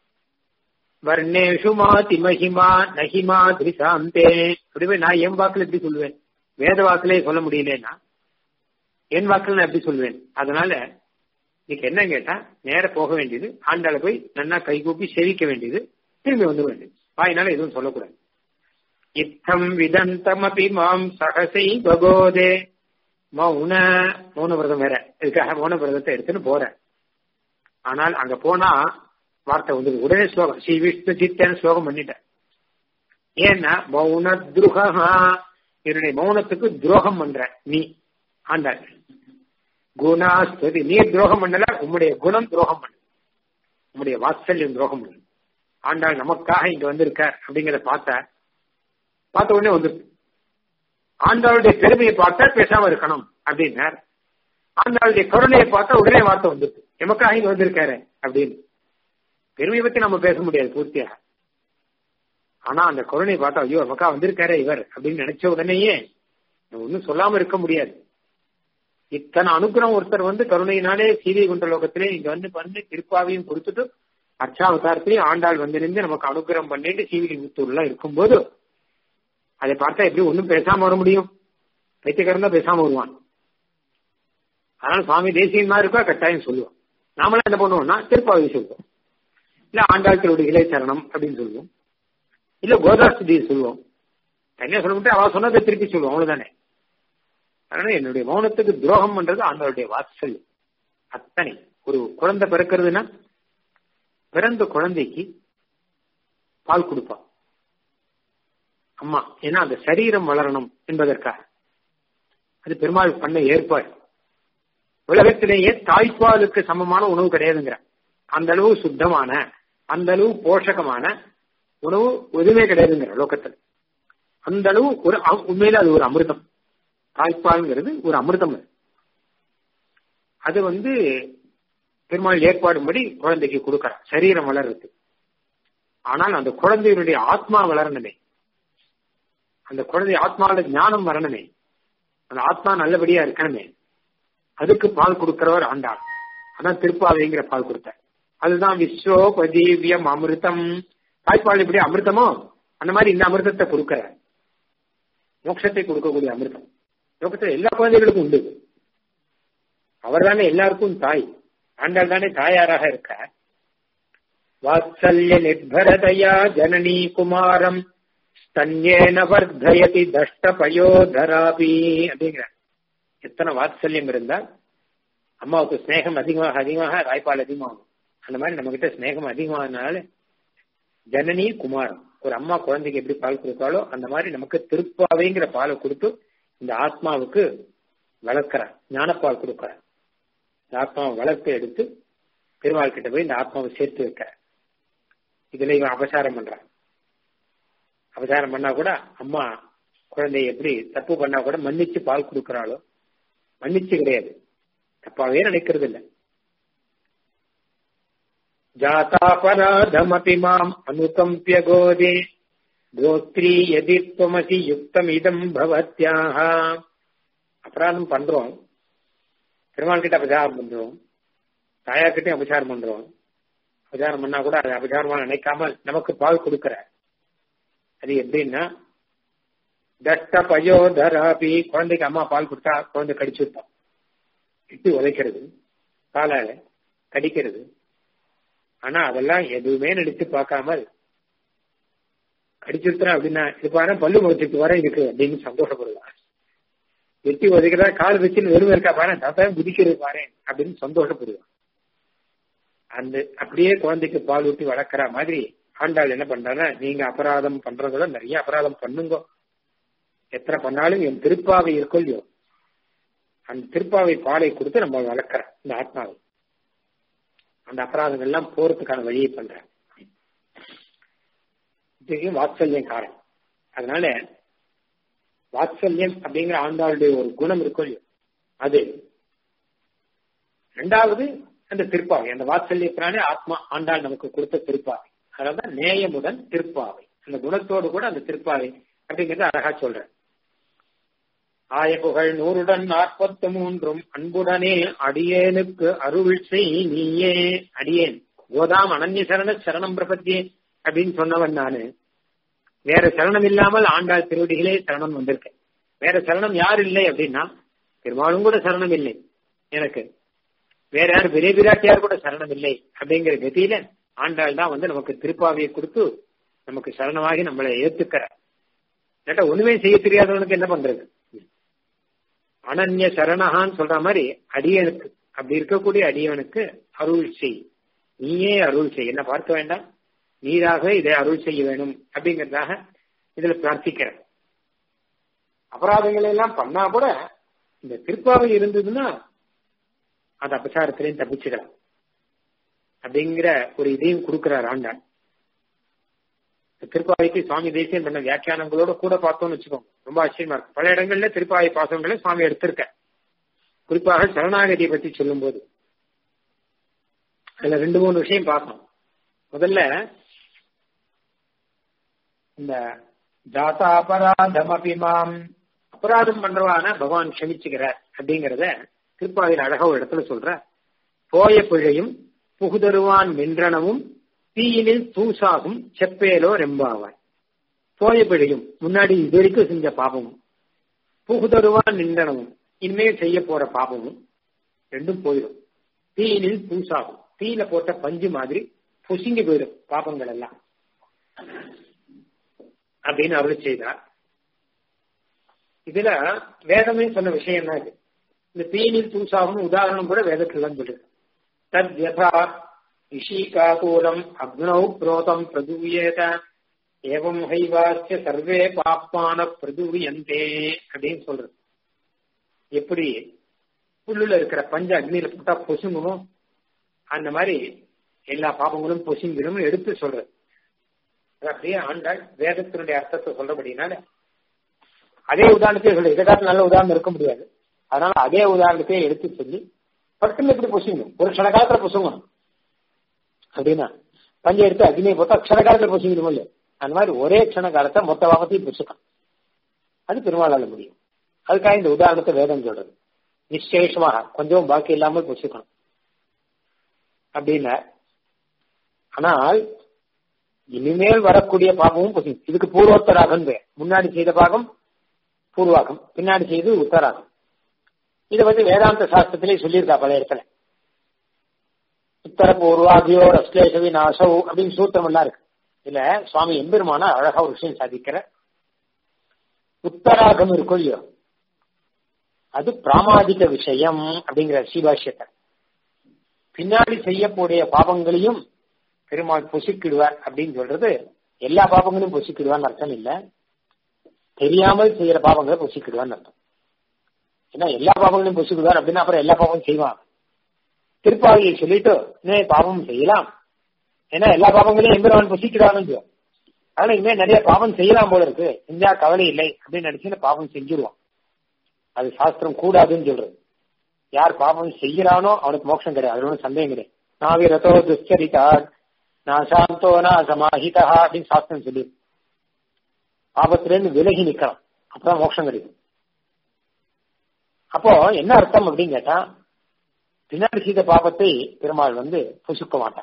S1: வர்ணேஷு மாதி மகிமா நகிமா திரிசாந்தே அப்படிவே நான் என் வாக்குல எப்படி சொல்லுவேன் வேத வாக்குலே சொல்ல முடியலன்னா என் வாக்குல நான் எப்படி சொல்லுவேன் அதனால இன்னைக்கு என்ன கேட்டா நேர போக வேண்டியது ஆண்டாள போய் நன்னா கைகூப்பி செவிக்க வேண்டியது திரும்பி வந்து வேண்டியது வாயினால எதுவும் சொல்லக்கூடாது இத்தம் விதந்தம் அப்படி மாம் சகசை பகோதே மௌன மௌன விரதம் வேற இதுக்காக மௌன விரதத்தை எடுத்துன்னு போறேன் ஆனால் அங்க போனா வார்த்தை வந்து உடனே ஸ்லோகம் ஸ்ரீ விஷ்ணு சித்தன் ஸ்லோகம் பண்ணிட்டேன் ஏன்னா மௌன துருகா என்னுடைய மௌனத்துக்கு துரோகம் பண்ற நீ ஆண்டாள் குணாஸ்துதி நீ துரோகம் பண்ணல உம்முடைய குணம் துரோகம் பண்ணு உம்முடைய வாத்சல்யம் துரோகம் பண்ணு ஆண்டாள் நமக்காக இங்க வந்திருக்க அப்படிங்கறத பார்த்த பார்த்த உடனே வந்துருக்கு ஆண்டாளுடைய பெருமையை பார்த்தா பேசாம இருக்கணும் அப்படின்னார் ஆண்டாளுடைய கருணையை பார்த்தா உடனே வார்த்தை வந்துருக்கு எமக்காக இங்க வந்திருக்காரு அப்படின்னு பெருமையை பத்தி நம்ம பேச முடியாது பூர்த்தியா ஆனா அந்த கருணையை பார்த்தா ஐயோ நமக்கா வந்திருக்காரு இவர் அப்படின்னு நினைச்ச உடனேயே ஒன்னும் சொல்லாம இருக்க முடியாது இத்தனை அனுகிரகம் ஒருத்தர் வந்து கருணையினாலே சீதை குண்ட லோகத்திலே இங்க வந்து பண்ணி திருப்பாவையும் கொடுத்துட்டு அர்ச்சாவதாரத்திலையும் ஆண்டாள் வந்து நின்று நமக்கு அனுகிரகம் பண்ணிட்டு சீவிலி முத்தூர்லாம் இருக்கும்போது அதை பார்த்தா எப்படி ஒன்னும் பேசாம வர முடியும் பைத்தியக்காரன் தான் பேசாம வருவான் அதனால சுவாமி தேசியமா இருக்கா கட்டாயம் சொல்லுவோம் நாமளாம் என்ன பண்ணுவோம்னா திருப்பாவை சொல்லுவோம் இல்ல ஆண்டாள் திருவடிகளே சரணம் அப்படின்னு சொல்லுவோம் இல்ல கோதாஸ்துதியை சொல்லுவோம் தனியா சொல்லிவிட்டு அவ சொன்னதை திருப்பி சொல்லுவோம் அவ்வளவுதானே அதனால என்னுடைய மௌனத்துக்கு துரோகம் பண்றது ஆண்டவருடைய வாத்சல்யம் அத்தனை ஒரு குழந்தை பிறக்கிறதுனா பிறந்த குழந்தைக்கு பால் கொடுப்பா அம்மா ஏன்னா அந்த சரீரம் வளரணும் என்பதற்காக அது பெருமாள் பண்ண ஏற்பாடு உலகத்திலேயே தாய்ப்பாலுக்கு சமமான உணவு கிடையாதுங்கிற அந்த அளவு சுத்தமான அந்த அளவு போஷகமான உணவு எதுவுமே கிடையாதுங்கிற லோகத்தில் அந்த அளவு ஒரு உண்மையில அது ஒரு அமிர்தம் தாய்ப்பால்ங்கிறது ஒரு அமிர்தம் அது வந்து பெருமாள் ஏற்பாடுபடி குழந்தைக்கு கொடுக்கறான் சரீரம் வளர்றது ஆனால் அந்த குழந்தையினுடைய ஆத்மா வளரணுமே அந்த குழந்தை ஆத்மாவோட ஞானம் வரணுமே அந்த ஆத்மா நல்லபடியா இருக்கணுமே அதுக்கு பால் கொடுக்கிறவர் ஆண்டாள் அதான் திருப்பாவைங்கிற பால் கொடுத்தார் அதுதான் விஸ்வோபதீவியம் அமிர்தம் தாய்ப்பால் எப்படி அமிர்தமோ அந்த மாதிரி இந்த அமிர்தத்தை கொடுக்கிற மோட்சத்தை கொடுக்கக்கூடிய அமிர்தம் லோகத்துல எல்லா குழந்தைகளுக்கும் உண்டு அவர் தானே எல்லாருக்கும் தாய் ஆண்டாள் தானே தாயாராக இருக்க வாத்சல்ய நிர்பரதயா ஜனனி குமாரம் ஸ்தன்யேன வர்தயதி தஷ்ட பயோதராபி அப்படிங்கிற எத்தனை வாத்சல்யம் இருந்தால் அம்மாவுக்கு ஸ்நேகம் அதிகமாக அதிகமாக தாய்ப்பால் அதிகமாகும் அந்த மாதிரி நம்ம கிட்ட ஸ்நேகம் அதிகமாகனால ஜனனி குமாரம் ஒரு அம்மா குழந்தைக்கு எப்படி பால் கொடுத்தாலோ அந்த மாதிரி நமக்கு திருப்பாவைங்கிற பாலை கொடுத்து இந்த ஆத்மாவுக்கு வளர்க்கிறார் ஞானப்பால் கொடுக்கிறார் இந்த ஆத்மாவை வளர்த்து எடுத்து பெருமாள் கிட்ட போய் இந்த ஆத்மாவை சேர்த்து வைக்கிறார் இதுல இவன் அபசாரம் பண்றான் அபசாரம் பண்ணா கூட அம்மா குழந்தைய எப்படி தப்பு பண்ணா கூட மன்னிச்சு பால் கொடுக்கறாளோ மன்னிச்சு கிடையாது தப்பாவே நினைக்கிறது இல்லை ஜாதாபராதமபி மாம் அனுகம்பிய கோதே கோத்ரி எதி துவமசி யுக்தம் இதம் பவத்யாக அபராதம் பண்றோம் பெருமாள் கிட்ட அபசாரம் பண்றோம் தாயார் கிட்டயும் அபசாரம் பண்றோம் அபசாரம் பண்ணா கூட அது அபசாரமா நினைக்காமல் நமக்கு பால் கொடுக்கிற அது எப்படின்னா தஷ்ட பயோதராபி குழந்தைக்கு அம்மா பால் கொடுத்தா குழந்தை கடிச்சு விட்டான் இட்டு உதைக்கிறது காலால கடிக்கிறது ஆனா அதெல்லாம் எதுவுமே நினைச்சு பார்க்காமல் கடிச்சுடுத்துறேன் அப்படின்னா இது பாரு பல்லு முளைச்சிட்டு வர இருக்கு அப்படின்னு சந்தோஷப்படுவான் எட்டி உதைக்கிறதா கால் வச்சுன்னு வெறும் இருக்கா பாரு தான் குதிக்கிறது பாரு அப்படின்னு சந்தோஷப்படுவான் அந்த அப்படியே குழந்தைக்கு பால் ஊட்டி வளர்க்குற மாதிரி ஆண்டாள் என்ன பண்றாங்கன்னா நீங்க அபராதம் பண்றதோட நிறைய அபராதம் பண்ணுங்க எத்தனை பண்ணாலும் என் திருப்பாவை இருக்கோ இல்லையோ அந்த திருப்பாவை பாலை கொடுத்து நம்ம வளர்க்கிறோம் இந்த ஆத்மாவை அந்த அபராதங்கள் எல்லாம் போறதுக்கான வழியை பண்றேன் இதுக்கு வாத்சல்யம் காரணம் அதனால வாத்சல்யம் அப்படிங்கிற ஆண்டாளுடைய ஒரு குணம் இருக்கும் இல்லையோ அது ரெண்டாவது அந்த திருப்பாவை அந்த வாத்சல்யத்தினாலே ஆத்மா ஆண்டாள் நமக்கு கொடுத்த திருப்பாவை அதனாலதான் நேயமுடன் திருப்பாவை அந்த குணத்தோடு கூட அந்த திருப்பாவை அப்படிங்கறத அழகா சொல்றேன் ஆய புகழ் நூறுடன் நாற்பத்தி மூன்றும் அன்புடனே அடியேனுக்கு அருள் செய் நீயே அடியேன் கோதாம் அனன்ய சரண சரணம் பிரபத்தியே அப்படின்னு சொன்னவன் நானு வேற சரணம் இல்லாமல் ஆண்டாள் திருவடிகளே சரணம் வந்திருக்கேன் வேற சரணம் யார் இல்லை அப்படின்னா பெரும்பாலும் கூட சரணம் இல்லை எனக்கு வேற யார் பெரிய பிராட்டியார் கூட சரணம் இல்லை அப்படிங்கிற கதியில ஆண்டாள் தான் வந்து நமக்கு திருப்பாவையை கொடுத்து நமக்கு சரணமாகி நம்மளை ஏத்துக்கிற கேட்டா ஒண்ணுமே செய்ய தெரியாதவனுக்கு என்ன பண்றது அனன்ய சரணகான்னு சொல்ற மாதிரி அடியனுக்கு அப்படி இருக்கக்கூடிய அடியவனுக்கு அருள் செய் நீயே அருள் செய் என்ன பார்க்க வேண்டாம் நீராக இதை அருள் செய்ய வேணும் அப்படிங்கறதாக இதுல பிரார்த்திக்கிற அபராதங்களை எல்லாம் பண்ணா கூட இந்த திருப்பாவை இருந்ததுன்னா அந்த அபசாரத்திலையும் தப்பிச்சுக்கலாம் அப்படிங்கிற ஒரு இதையும் கொடுக்கிறார் ஆண்டான் திருப்பாவைக்கு சுவாமி தேசியம் பண்ண வியாக்கியானங்களோட கூட பார்த்தோம்னு வச்சுக்கோங்க ரொம்ப ஆச்சரியமா இருக்கும் பல இடங்கள்ல திருப்பாவை பாசங்களை சுவாமி எடுத்திருக்க குறிப்பாக சரணாகதியை பத்தி சொல்லும் போது அதுல ரெண்டு மூணு விஷயம் பார்க்கணும் முதல்ல இந்த ஜாதா அபராதம் அபிமாம் அபராதம் பண்றவான பகவான் க்ஷமிச்சுக்கிறார் அப்படிங்கறத திருப்பாவையில் அழகா ஒரு இடத்துல சொல்ற போய பிழையும் புகுதருவான் நின்றனவும் தீயினில் தூசாகும் செப்பேலோ ரெம்பாவாய் போய பிழையும் முன்னாடி இது வரைக்கும் செஞ்ச பாபமும் புகுதருவான் நின்றனவும் இனிமேல் செய்ய போற பாபமும் ரெண்டும் போயிடும் தீயினில் தூசாகும் தீயில போட்ட பஞ்சு மாதிரி பொசுங்கி போயிடும் பாபங்கள் எல்லாம் அப்படின்னு அருள் செய்தார் இதுல வேதமே சொன்ன விஷயம் தான் இது இந்த தீனில் தூசாகும் உதாரணம் கூட வேதத்துல தான் சொல்லுது தத் யதா ரிஷிகாகூலம் அக்னௌ புரோதம் பிரதூயேத ஏவம் ஹைவாஸ்ய சர்வே பாப்பான பிரதூயந்தே அப்படின்னு சொல்றது எப்படி புல்லுல இருக்கிற பஞ்ச அக்னியில போட்டா பொசுங்குமோ அந்த மாதிரி எல்லா பாபங்களும் பொசுங்கிடும் எடுத்து சொல்றது அப்படியே ஆண்டாள் வேதத்தினுடைய அர்த்தத்தை சொல்றபடினால அதே உதாரணத்தை சொல்ல இதை காட்டு நல்ல உதாரணம் இருக்க முடியாது அதனால அதே உதாரணத்தையே எடுத்து சொல்லி பட்டுன்னு எப்படி பொசுங்கணும் ஒரு சில காலத்துல பொசுங்கணும் அப்படின்னா பஞ்சை எடுத்து அக்னியை போட்டா க்ஷண காலத்தில் பொசிக்கணும் இல்லையா அந்த மாதிரி ஒரே க்ஷண காலத்தை மொத்த பாவத்தையும் பொசுக்கலாம் அது பெருமாளால முடியும் அதுக்காக இந்த உதாரணத்தை வேதம் சொல்றது நிச்சேஷமாக கொஞ்சம் பாக்கி இல்லாமல் பொசுக்கணும் அப்படின்னா ஆனால் இனிமேல் வரக்கூடிய பாகமும் பொசிக்கும் இதுக்கு பூர்வோத்தராகம் பேர் முன்னாடி செய்த பாகம் பூர்வாகம் பின்னாடி செய்து உத்தராகம் இதை வந்து வேதாந்த சாஸ்திரத்திலே சொல்லியிருக்கா பல இடத்துல உத்தர பூர்வாதியோ ரஸ்லேஷவி நாசோ அப்படின்னு சூத்திரம் எல்லாம் இருக்கு இதுல சுவாமி எம்பெருமான அழகா ஒரு விஷயம் சாதிக்கிற உத்தராகம் இருக்கும் இல்லையோ அது பிராமாதிக விஷயம் அப்படிங்கிற சீபாஷ்யத்தை பின்னாடி செய்யக்கூடிய பாவங்களையும் பெருமாள் பொசிக்கிடுவார் அப்படின்னு சொல்றது எல்லா பாவங்களையும் பொசிக்கிடுவான்னு அர்த்தம் இல்ல தெரியாமல் செய்யற பாவங்களை பொசிக்கிடுவான்னு அர்த்தம் ஏன்னா எல்லா பாவங்களையும் பொசிக்கிடுவார் அப்படின்னா அப்புறம் எல்லா பாவமும் செய்வான் திருப்பாவையை சொல்லிட்டு இன்னும் பாவம் செய்யலாம் ஏன்னா எல்லா பாவங்களையும் எம்பெருமான் பொசிக்கிறான்னு அதனால இனிமே நிறைய பாவம் செய்யலாம் போல இருக்கு செஞ்சா கவலை இல்லை அப்படின்னு நினைச்சு பாவம் செஞ்சிருவான் அது சாஸ்திரம் கூடாதுன்னு சொல்றது யார் பாவம் செய்யறானோ அவனுக்கு மோட்சம் கிடையாது அது ஒன்றும் சந்தேகம் கிடையாது நாவிரதோ துஷ்சரிதா நான் சாந்தோ நான் சமாஹிதா அப்படின்னு சாஸ்திரம் சொல்லி பாபத்திலேருந்து விலகி நிக்கலாம் அப்பதான் மோட்சம் கிடைக்கும் அப்போ என்ன அர்த்தம் அப்படின்னு கேட்டா பின்னாடி செய்த பாபத்தை பெருமாள் வந்து புசுக்க மாட்டான்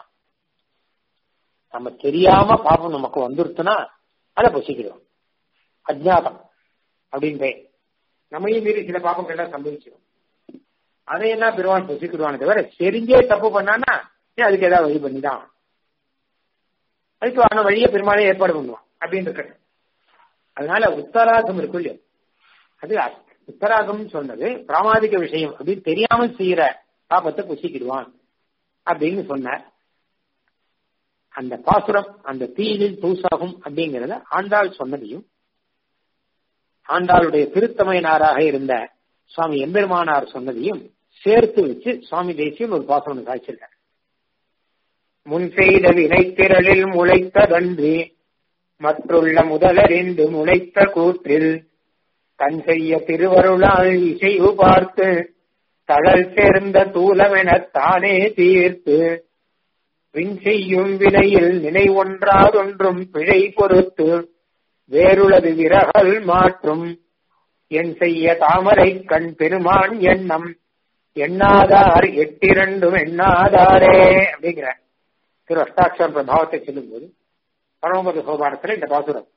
S1: நம்ம தெரியாம பாபம் நமக்கு வந்துருச்சுன்னா அதை புசிக்கிறோம் அஜ்ஞாதம் அப்படின்றே நம்மையும் மீறி சில பாபங்கள்லாம் சம்பவிச்சிடும் அதையெல்லாம் பெருமாள் புசிக்கிடுவானே தவிர தெரிஞ்சே தப்பு பண்ணானா அதுக்கு ஏதாவது வழி பண்ணிதான் அதுக்கு ஆன வழியை பெருமாளே ஏற்பாடு பண்ணுவான் அப்படின்னு இருக்க அதனால உத்தராகம் இருக்கும் இல்லையா அது உத்தராகம் சொன்னது பிராமாதிக விஷயம் அப்படின்னு தெரியாமல் செய்யற பாபத்தை புசிக்கிடுவான் அப்படின்னு சொன்னார் அந்த பாசுரம் அந்த தீயிலில் தூசாகும் அப்படிங்கறத ஆண்டாள் சொன்னதையும் ஆண்டாளுடைய திருத்தமையனாராக இருந்த சுவாமி எம்பெருமானார் சொன்னதையும் சேர்த்து வச்சு சுவாமி தேசியம் ஒரு பாசுரம் காய்ச்சிருக்கார் முன் செய்த வினைத்திரளில் முளைத்ததன்றி மற்றுள்ள முதலறிந்து முளைத்த கூற்றில் தன் செய்ய திருவருளால் இசைவு பார்த்து தழல் சேர்ந்த தூலமெனத் தானே தீர்த்து பின் செய்யும் வினையில் நினை ஒன்றாதொன்றும் பிழை பொறுத்து வேறுளது விரகல் மாற்றும் என் செய்ய தாமரை கண் பெருமான் எண்ணம் எண்ணாதார் எட்டிரண்டும் எண்ணாதாரே அப்படிங்கிற திரு அஷ்டாட்சர பிரபாவத்தை சொல்லும்போது பரமபத சோபானத்துல இந்த பாசுரம்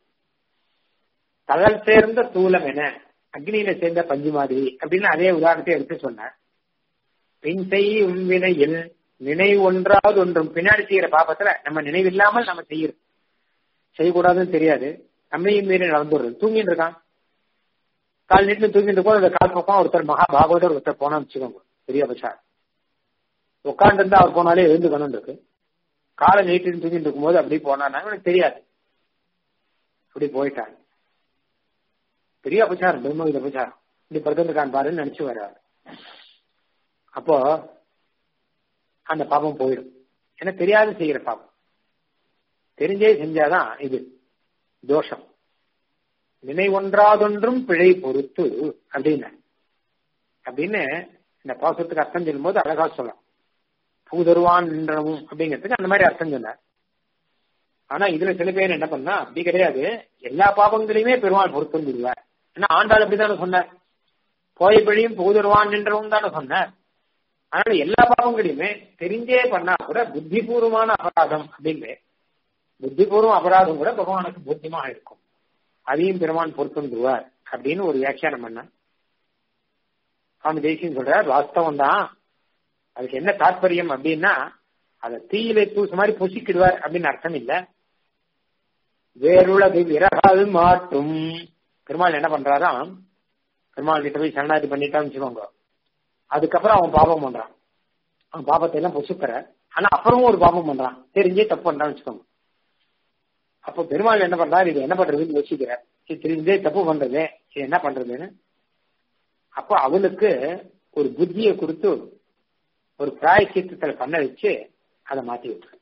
S1: தகல் சேர்ந்த தூலம் என அக்னியில சேர்ந்த பஞ்சு மாதிரி அப்படின்னு அதே உதாரணத்தை எடுத்து சொன்னார் பின் செய்யும் வினையில் நினைவு ஒன்றாவது ஒன்றும் பின்னாடி செய்யற பாப்பத்துல நம்ம நினைவில்லாமல் நம்ம செய்யறோம் செய்யக்கூடாதுன்னு தெரியாது நம்மையும் மீறி நடந்துடுறது தூங்கிட்டு இருக்கான் கால் நீட்டு தூங்கிட்டு இருக்கோம் அந்த கால் பக்கம் ஒருத்தர் மகா பாகவதர் ஒருத்தர் போனா வச்சுக்கோங்க பெரிய பச்சார் உட்காந்து இருந்தா அவர் போனாலே எழுந்துக்கணும் இருக்கு காலை நீட்டு தூங்கிட்டு இருக்கும்போது அப்படி போனானா எனக்கு தெரியாது அப்படி போயிட்டாங்க பெரிய அபச்சாரம் பிரம்மவித அபச்சாரம் இப்படி படுத்துருக்கான் பாருன்னு நினைச்சு வர்றாரு அப்போ அந்த பாபம் போயிடும் ஏன்னா தெரியாது செய்யற பாபம் தெரிஞ்சே செஞ்சாதான் இது தோஷம் நினை ஒன்றாதொன்றும் பிழை பொறுத்து அப்படின்னு அப்படின்னு இந்த பாசத்துக்கு அர்த்தம் சொல்லும் போது அழகா சொல்லலாம் பூதருவான் நின்றனவும் அப்படிங்கிறதுக்கு அந்த மாதிரி அர்த்தம் சொன்னார் ஆனா இதுல சில பேர் என்ன பண்ணா அப்படி கிடையாது எல்லா பாவங்களையுமே பெருமாள் பொறுத்து விடுவார் ஏன்னா ஆண்டாள் அப்படித்தானே சொன்னார் போய் பிழையும் பூதருவான் நின்றவும் தானே சொன்னார் அதனால எல்லா பாவங்களையுமே தெரிஞ்சே பண்ணா கூட புத்திபூர்வமான அபராதம் அப்படின்னு புத்திபூர்வம் அபராதம் கூட பகவானுக்கு புத்தியமாக இருக்கும் அதையும் பெருமான் பொறுத்துருவார் அப்படின்னு ஒரு வியாக்கியானம் பண்ண சுவாமி தேசியம் சொல்றார் வாஸ்தவம் தான் அதுக்கு என்ன தாற்பயம் அப்படின்னா அதை தீயில தூசு மாதிரி புசிக்கிடுவார் அப்படின்னு அர்த்தம் இல்ல வேறுள்ளது விறகால் மாற்றும் பெருமாள் என்ன பண்றாராம் பெருமாள் கிட்ட போய் சரணாதி பண்ணிட்டான்னு வச்சுக்கோங்க அதுக்கப்புறம் அவன் பாபம் பண்றான் அவன் பாபத்தை எல்லாம் பொசுக்கிற ஆனா அப்புறமும் ஒரு பாபம் பண்றான் தெரிஞ்சே தப்பு பண்றான்னு வச்சுக்கோங்க அப்போ பெருமாள் என்ன பண்றாரு இது என்ன பண்றதுன்னு யோசிக்கிறார் இது தெரிஞ்சே தப்பு பண்றது இது என்ன பண்றதுன்னு அப்போ அவளுக்கு ஒரு புத்தியை கொடுத்து ஒரு பிராயச்சித்தத்தில் பண்ண வச்சு அதை மாத்தி விட்டுரு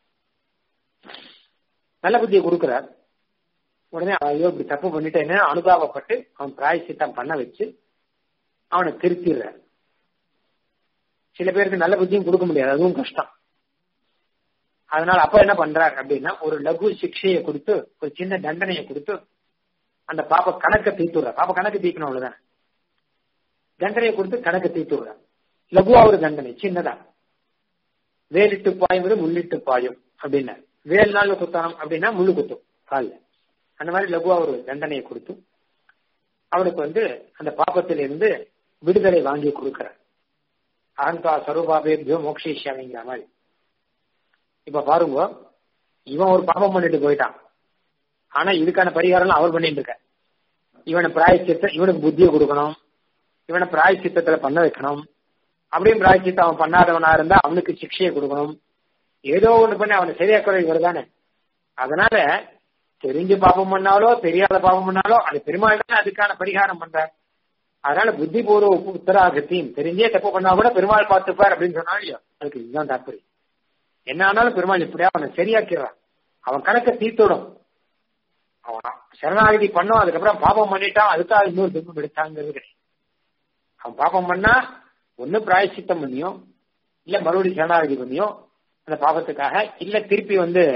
S1: நல்ல புத்தியை கொடுக்கிறார் உடனே ஐயோ இப்படி தப்பு பண்ணிட்டேன்னு அனுதாபப்பட்டு அவன் பிராயச்சித்தம் பண்ண வச்சு அவனை திருத்திடுறார் சில பேருக்கு நல்ல புத்தியும் கொடுக்க முடியாது அதுவும் கஷ்டம் அதனால அப்ப என்ன பண்றார் அப்படின்னா ஒரு லகு சிக்ஷையை கொடுத்து ஒரு சின்ன தண்டனையை கொடுத்து அந்த பாப்ப கணக்க தீர்த்துடுறார் பாப்ப கணக்கு தீக்கணும் அவ்வளவுதான் தண்டனையை கொடுத்து கணக்கு தீர்த்துடுறார் லகுவா ஒரு தண்டனை சின்னதா வேலிட்டு பாயும் முள்ளிட்டு பாயும் அப்படின்னா வேல் நாள் குத்தணும் அப்படின்னா முள்ளு குத்தும் காலில் அந்த மாதிரி லகுவா ஒரு தண்டனையை கொடுத்து அவனுக்கு வந்து அந்த பாப்பத்திலிருந்து விடுதலை வாங்கி கொடுக்கிறார் அகந்தா சரூபாபேபியோ மோக்ஷிஷ்யாமிங்கிற மாதிரி இப்ப பாருங்க இவன் ஒரு பாபம் பண்ணிட்டு போயிட்டான் ஆனா இதுக்கான பரிகாரம் அவர் பண்ணிட்டு இருக்க இவனை பிராயச்சித்த இவனுக்கு புத்தியை கொடுக்கணும் இவனை பிராயச்சித்தத்துல பண்ண வைக்கணும் அப்படியும் பிராயச்சித்தம் அவன் பண்ணாதவனா இருந்தா அவனுக்கு சிக்ஷையை கொடுக்கணும் ஏதோ ஒண்ணு பண்ணி அவனை சரியாக்குற இவர் தானே அதனால தெரிஞ்சு பாபம் பண்ணாலோ தெரியாத பாபம் பண்ணாலோ அது பெருமாள் தான் அதுக்கான பரிகாரம் பண்றார் அதனால புத்திபூர்வ உத்தராகத்தையும் தெரிஞ்சே தப்பு பண்ணா கூட பெருமாள் பார்த்துப்பார் அப்படின்னு சொன்னாலும் இல்லையோ அதுக்கு இதுதான் தாற்பயம் என்ன ஆனாலும் பெருமாள் இப்படியா அவனை சரியாக்கிறான் அவன் கணக்க தீர்த்துடும் அவன் சரணாகதி பண்ணோம் அதுக்கப்புறம் பாபம் பண்ணிட்டான் அதுக்காக இன்னொரு துன்பம் எடுத்தாங்கிறது கிடையாது அவன் பாபம் பண்ணா ஒண்ணு பிராயசித்தம் பண்ணியோ இல்ல மறுபடியும் சரணாகதி பண்ணியோ அந்த பாபத்துக்காக இல்ல திருப்பி வந்து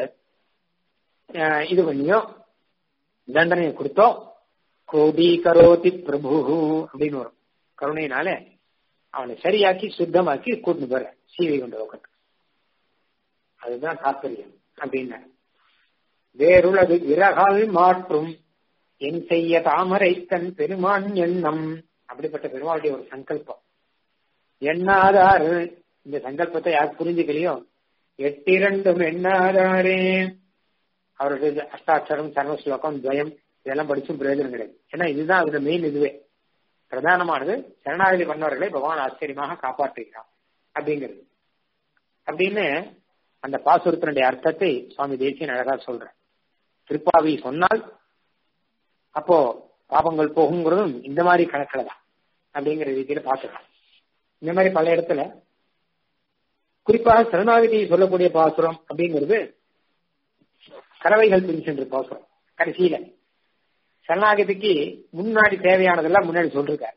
S1: இது பண்ணியோ தண்டனையை கொடுத்தோம் கோடி கரோதி பிரபு அப்படின்னு வரும் கருணையினால அவனை சரியாக்கி சுத்தமாக்கி கூட்டிட்டு போற சீவை கொண்ட லோகத்துக்கு அதுதான் தாற்பயம் அப்படின்னு வேறுளது விறகால் மாற்றும் என் செய்ய தாமரை தன் பெருமான் எண்ணம் அப்படிப்பட்ட பெருமாளுடைய ஒரு சங்கல்பம் எண்ணாதாரு இந்த சங்கல்பத்தை யார் புரிஞ்சுக்கலையோ எட்டிரண்டும் எண்ணாதாரே அவருடைய அஷ்டாட்சரம் சர்வஸ்லோகம் துவயம் இதெல்லாம் படிச்சும் பிரயோஜனம் கிடையாது ஏன்னா இதுதான் அதோட மெயின் இதுவே பிரதானமானது சரணாகதி பண்ணவர்களை பகவான் ஆச்சரியமாக காப்பாற்றுகிறான் அப்படிங்கிறது அப்படின்னு அந்த பாசுரத்தினுடைய அர்த்தத்தை சுவாமி தேசியன் அழகா சொல்ற திருப்பாவி சொன்னால் அப்போ பாபங்கள் போகுங்கிறதும் இந்த மாதிரி கணக்கில் தான் அப்படிங்கிற ரீதியில பார்த்துக்கலாம் இந்த மாதிரி பல இடத்துல குறிப்பாக சரணாகதி சொல்லக்கூடிய பாசுரம் அப்படிங்கிறது கறவைகள் பின் சென்று பாசுரம் கடைசியில சரணாகதிக்கு முன்னாடி தேவையானதெல்லாம் முன்னாடி சொல்றார்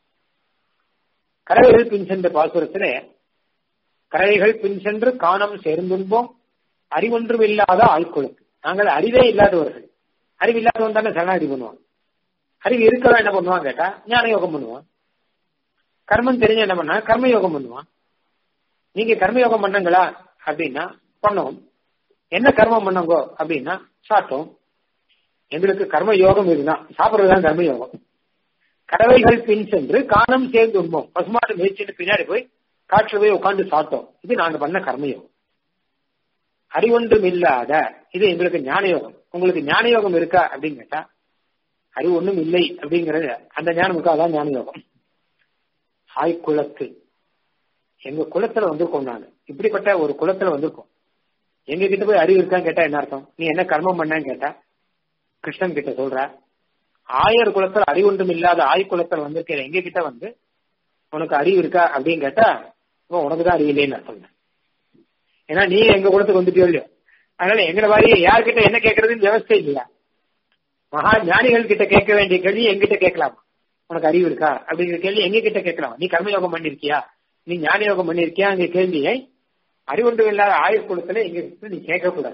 S1: கறவைகள் பின் சென்ற பாசுரத்துல கறவைகள் பின் சென்று காணம் சேர்ந்துன்போம் அறிவொன்றும் இல்லாத ஆட்களுக்கு நாங்கள் அறிவே இல்லாதவர்கள் அறிவு இல்லாதவன் தானே சரணாகதி பண்ணுவான் அறிவு இருக்கவன் என்ன பண்ணுவான் கேட்டா ஞான யோகம் பண்ணுவான் கர்மம் தெரிஞ்ச என்ன பண்ணா கர்ம யோகம் பண்ணுவான் நீங்க கர்மயோகம் பண்ணுங்களா அப்படின்னா பண்ணுவோம் என்ன கர்மம் பண்ணுங்கோ அப்படின்னா சாப்பிட்டோம் எங்களுக்கு கர்ம யோகம் இதுதான் சாப்பிடுறதுதான் கர்ம யோகம் கறவைகள் பின் சென்று காணம் சேர்ந்து உண்போம் பசுமாட்டு மேய்ச்சிட்டு பின்னாடி போய் காற்றுல போய் உட்காந்து சாப்பிட்டோம் இது நாங்க பண்ண கர்மயோகம் அறிவொன்றும் இல்லாத இது எங்களுக்கு ஞான யோகம் உங்களுக்கு ஞான யோகம் இருக்கா அப்படின்னு கேட்டா அறிவு ஒண்ணும் இல்லை அப்படிங்கறது அந்த ஞானமுக்கு அதான் ஞான யோகம் ஆய் குலத்து எங்க குலத்துல வந்திருக்கோம் நாங்க இப்படிப்பட்ட ஒரு குலத்துல வந்திருக்கோம் எங்க கிட்ட போய் அறிவு இருக்கான்னு கேட்டா என்ன அர்த்தம் நீ என்ன கர்மம் பண்ணன்னு கேட்டா கிருஷ்ணன் கிட்ட சொல்ற ஆயர் குலத்துல அறிவு ஒன்றும் இல்லாத ஆய் குலத்துல வந்திருக்கிற எங்க கிட்ட வந்து உனக்கு அறிவு இருக்கா அப்படின்னு கேட்டா உனக்கு தான் அறிவு இல்லைன்னு அர்த்தம் ஏன்னா நீ எங்க குலத்துக்கு வந்துட்டியோ இல்லையோ அதனால எங்களை மாதிரி யார்கிட்ட என்ன கேட்கறதுன்னு விவசாய இல்லையா மகா ஞானிகள் கிட்ட கேட்க வேண்டிய கேள்வி எங்கிட்ட கேட்கலாம் உனக்கு அறிவு இருக்கா அப்படிங்கிற கேள்வி எங்க கிட்ட கேட்கலாம் நீ கர்மயோகம் பண்ணிருக்கியா நீ ஞான யோகம் பண்ணிருக்கியா அங்க கேள்வியை அறிவொன்றும் இல்லாத ஆயுள் குலத்துல எங்க நீ கேட்கக்கூடாது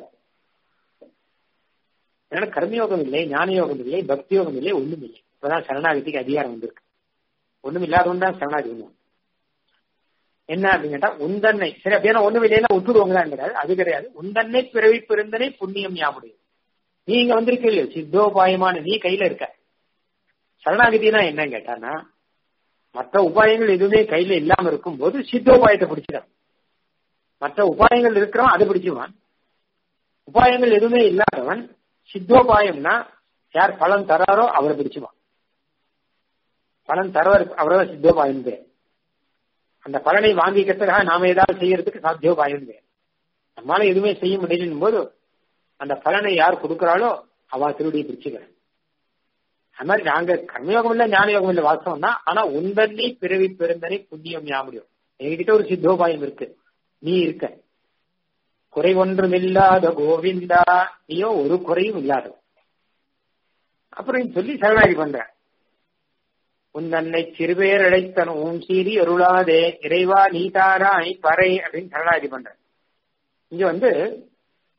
S1: ஏன்னா கர்மயோகம் இல்லை ஞான யோகம் இல்லை பக்தி யோகம் இல்லை ஒண்ணும் இல்லை இப்பதான் சரணாகதிக்கு அதிகாரம் வந்திருக்கு ஒண்ணும் இல்லாதவன் தான் சரணாகதி பண்ணுவோம் என்ன அப்படின்னு கேட்டா உந்தன்னை சரி அப்படின்னா ஒண்ணும் இல்லைன்னா விட்டுடுவாங்களான்னு கிடையாது அது கிடையாது உந்தன்னை பிறவி பிறந்தனை புண்ணியம் யாமுடையது நீ இங்க வந்திருக்க இல்லையோ சித்தோபாயமான நீ கையில இருக்க சரணாகதினா என்னன்னு கேட்டானா மற்ற உபாயங்கள் எதுவுமே கையில இல்லாம இருக்கும் போது சித்தோபாயத்தை பிடிச்சிடும் மற்ற உபாயங்கள் இருக்கிறவன் அதை பிடிச்சுவான் உபாயங்கள் எதுவுமே இல்லாதவன் சித்தோபாயம்னா யார் பலன் தராரோ அவரை பிடிச்சுவான் பலன் தரவர் அவரை சித்தோபாயம் பேர் அந்த பலனை வாங்கிக்கிறதுக்காக நாம ஏதாவது செய்யறதுக்கு சாத்தியோபாயம் பேர் நம்மளால எதுவுமே செய்ய முடியலன்னும் போது அந்த பலனை யார் கொடுக்கறாளோ அவ திருடியை பிடிச்சுக்கிறேன் அது மாதிரி நாங்க கர்மயோகம் இல்ல ஞான யோகம் இல்ல வாஸ்தவம் தான் ஆனா உந்தன்னி பிறவி பெருந்தனை புண்ணியம் ஞாபகம் எங்ககிட்ட ஒரு சித்தோபாயம் இருக்கு நீ இருக்க குறை ஒன்றும் இல்லாத கோவிந்தா நீயோ ஒரு குறையும் இல்லாத அப்புறம் சொல்லி சரணாகி பண்ற உந்தன்னை சிறுபேர் அழைத்தன் உன் சீரி அருளாதே இறைவா நீதாராய் பறை அப்படின்னு சரணாகி பண்ற இங்க வந்து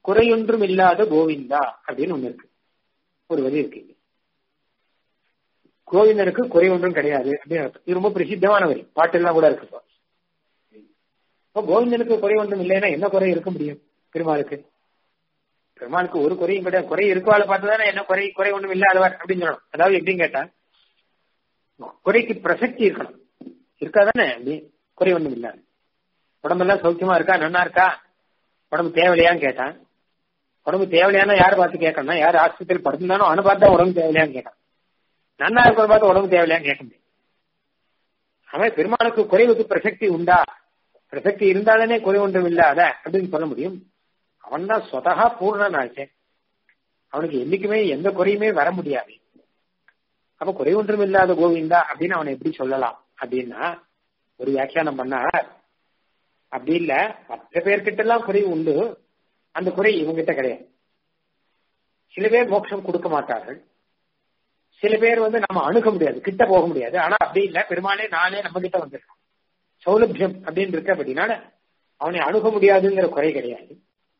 S1: குறையொன்றும் இல்லாத கோவிந்தா அப்படின்னு ஒண்ணு இருக்கு ஒரு வரி இருக்கு கோவிந்தனுக்கு குறை ஒன்றும் கிடையாது அப்படின்னு அர்த்தம். இது ரொம்ப பிரசித்தமான வரி பாட்டெல்லாம் கூட இருக்கு இப்போ. இப்போ கோவிந்தனுக்கு குறை ஒன்றும் இல்லைன்னா என்ன குறை இருக்க முடியும் பெருமாளுக்கு பெருமாளுக்கு ஒரு குறையும் கிடையாது குறை இருக்குவாள பார்த்துதானே என்ன குறை குறை ஒன்றும் இல்லாதவர் அப்படின்னு சொல்லணும் அதாவது எப்படின்னு கேட்டா குறைக்கு பிரசக்தி இருக்கணும் இருக்காதானே அப்படி குறை ஒன்றும் இல்லாது உடம்பெல்லாம் சௌக்கியமா இருக்கா நன்னா இருக்கா உடம்பு தேவையில்லையான்னு கேட்டான் உடம்பு தேவையில்லையானா யார் பார்த்து கேட்கணும் யார் ஆஸ்பத்திரி படுத்திருந்தானோ அவனை பார்த்தா உடம்பு தேவையில்லையான்னு கேட்டான் நன்னா இருக்கிற பார்த்து உடம்பு தேவையில்லையான்னு கேட்க முடியும் அவன் பெருமாளுக்கு குறைவுக்கு பிரசக்தி உண்டா பிரசக்தி இருந்தாலே குறை ஒன்றும் இல்லாத அப்படின்னு சொல்ல முடியும் அவன் தான் சொதகா பூர்ணன் ஆச்சே அவனுக்கு என்னைக்குமே எந்த குறையுமே வர முடியாது அப்ப குறை ஒன்றும் இல்லாத கோவிந்தா அப்படின்னு அவனை எப்படி சொல்லலாம் அப்படின்னா ஒரு வியாக்கியானம் பண்ணா அப்படி இல்ல மற்ற பேர்கிட்ட எல்லாம் குறை உண்டு அந்த குறை இவங்கிட்ட கிடையாது சில பேர் மோட்சம் கொடுக்க மாட்டார்கள் சில பேர் வந்து நம்ம அணுக முடியாது கிட்ட போக முடியாது ஆனா அப்படி இல்ல பெருமாளே நானே நம்ம கிட்ட வந்திருக்கான் சௌலபியம் அப்படின்னு இருக்க அப்படின்னால அவனை அணுக முடியாதுங்கிற குறை கிடையாது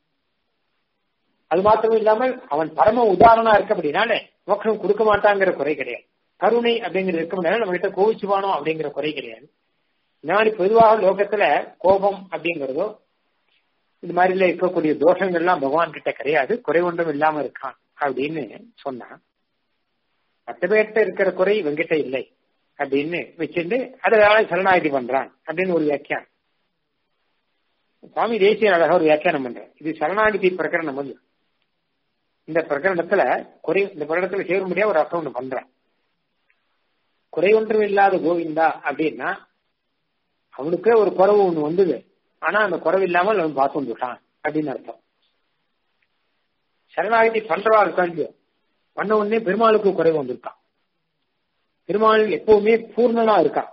S1: அது மாத்திரம் இல்லாமல் அவன் பரம உதாரணா இருக்க அப்படின்னால மோட்சம் கொடுக்க மாட்டாங்கிற குறை கிடையாது கருணை அப்படிங்கிறது இருக்க முடியாது நம்ம கிட்ட கோவிச்சுவானோ அப்படிங்கிற குறை கிடையாது இந்த மாதிரி பொதுவாக லோகத்துல கோபம் அப்படிங்கிறதோ இது மாதிரில இருக்கக்கூடிய தோஷங்கள்லாம் பகவான் கிட்ட கிடையாது குறை ஒன்றும் இல்லாம இருக்கான் அப்படின்னு சொன்னான் மற்ற பேர்கிட்ட இருக்கிற குறை இவங்கிட்ட இல்லை அப்படின்னு வச்சுட்டு அதனால சரணாகதி பண்றான் அப்படின்னு ஒரு வியாக்கியானம் சுவாமி தேசிய அழகா ஒரு வியாக்கியானம் பண்றேன் இது சரணாகதி பிரகரணம் வந்து இந்த பிரகரணத்துல குறை இந்த பிரகடனத்துல சேர முடியாத ஒரு அர்த்தம் ஒண்ணு பண்றேன் குறை ஒன்றும் இல்லாத கோவிந்தா அப்படின்னா அவனுக்கே ஒரு குறவு ஒண்ணு வந்தது ஆனா அந்த குறவு இல்லாமல் அவன் பார்த்து வந்துட்டான் அப்படின்னு அர்த்தம் சரணாகதி பண்றவா இருக்காண்டியோ பண்ண உடனே பெருமாளுக்கு குறைவு வந்திருக்கான் பெருமாள் எப்பவுமே பூர்ணனா இருக்கான்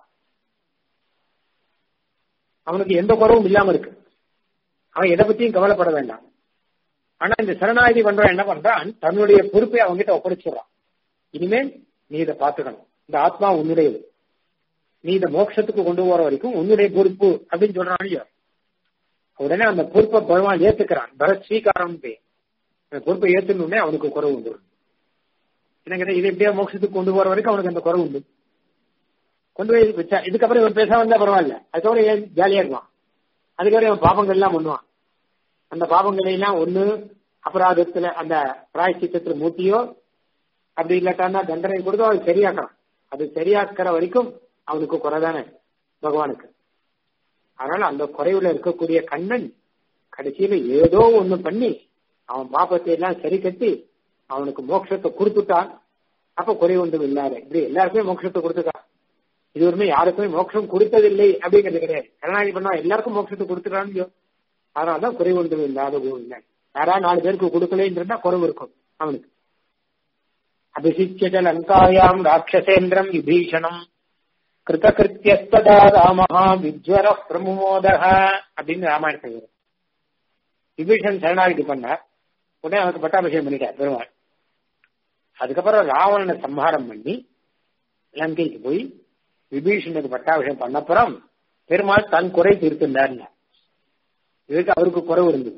S1: அவனுக்கு எந்த குறவும் இல்லாம இருக்கு அவன் எதை பத்தியும் கவலைப்பட வேண்டாம் ஆனா இந்த சரணாகதி பண்றவன் என்ன பண்றான் தன்னுடைய பொறுப்பை அவங்ககிட்ட ஒப்படைச்சிடறான் இனிமேல் நீ இதை பாத்துக்கணும் இந்த ஆத்மா உன்னுடையது நீ இதை மோட்சத்துக்கு கொண்டு போற வரைக்கும் உன்னுடைய பொறுப்பு அப்படின்னு சொல்றான் இல்லையோ உடனே அந்த பொறுப்பை பகவான் ஏத்துக்கிறான் பரத் ஸ்வீகாரம் பேர் அந்த பொறுப்பை ஏத்துனே அவனுக்கு குறவு உண்டு என்ன கேட்டா இது எப்படியா மோட்சத்துக்கு கொண்டு போற வரைக்கும் அவனுக்கு அந்த குறவு உண்டு கொண்டு போய் வச்சா இதுக்கப்புறம் இவன் பேச வந்தா பரவாயில்ல அதுக்கப்புறம் ஏன் ஜாலியா இருப்பான் அதுக்கப்புறம் இவன் பாபங்கள் எல்லாம் பண்ணுவான் அந்த பாபங்களை எல்லாம் ஒண்ணு அபராதத்துல அந்த பிராய்ச்சித்தத்துல மூட்டியோ அப்படி இல்லாட்டா தண்டனை கொடுத்தோ அது சரியாக்குறான் அது சரியாக்குற வரைக்கும் அவனுக்கு குறைதானே பகவானுக்கு அதனால அந்த குறைவுல இருக்கக்கூடிய கண்ணன் கடைசியில ஏதோ ஒண்ணு பண்ணி அவன் பாப்பத்தை எல்லாம் சரி கட்டி அவனுக்கு மோட்சத்தை கொடுத்துட்டான் அப்ப குறை ஒன்றும் இல்லாத இப்படி எல்லாருக்குமே மோட்சத்தை கொடுத்துட்டான் இது ஒருமே யாருக்குமே மோட்சம் கொடுத்ததில்லை அப்படிங்கிறது கிடையாது கருணாநிதி பண்ணா எல்லாருக்கும் மோட்சத்தை கொடுத்துட்டான்னு அதனாலதான் குறை ஒன்றும் இல்லாத கோவிந்தன் யாரா நாலு பேருக்கு கொடுக்கலன்றா குறைவு இருக்கும் அவனுக்கு அபிஷிச்ச லங்காயாம் ராட்சசேந்திரம் விபீஷணம் கிருதகிருத்தியஸ்ததா ராமஹா விஜ்வர பிரமுமோதக அப்படின்னு ராமாயணத்தை வரும் விபீஷன் சரணாகிதி பண்ணார் உடனே அவனுக்கு பட்டாபிஷேகம் பண்ணிட்டார் பெருமாள் அதுக்கப்புறம் ராவணனை சம்ஹாரம் பண்ணி லங்கைக்கு போய் விபீஷனுக்கு பட்டாபிஷேகம் பண்ணப்புறம் பெருமாள் தன் குறை தீர்த்திருந்தார் இதுக்கு அவருக்கு குறைவு இருந்தது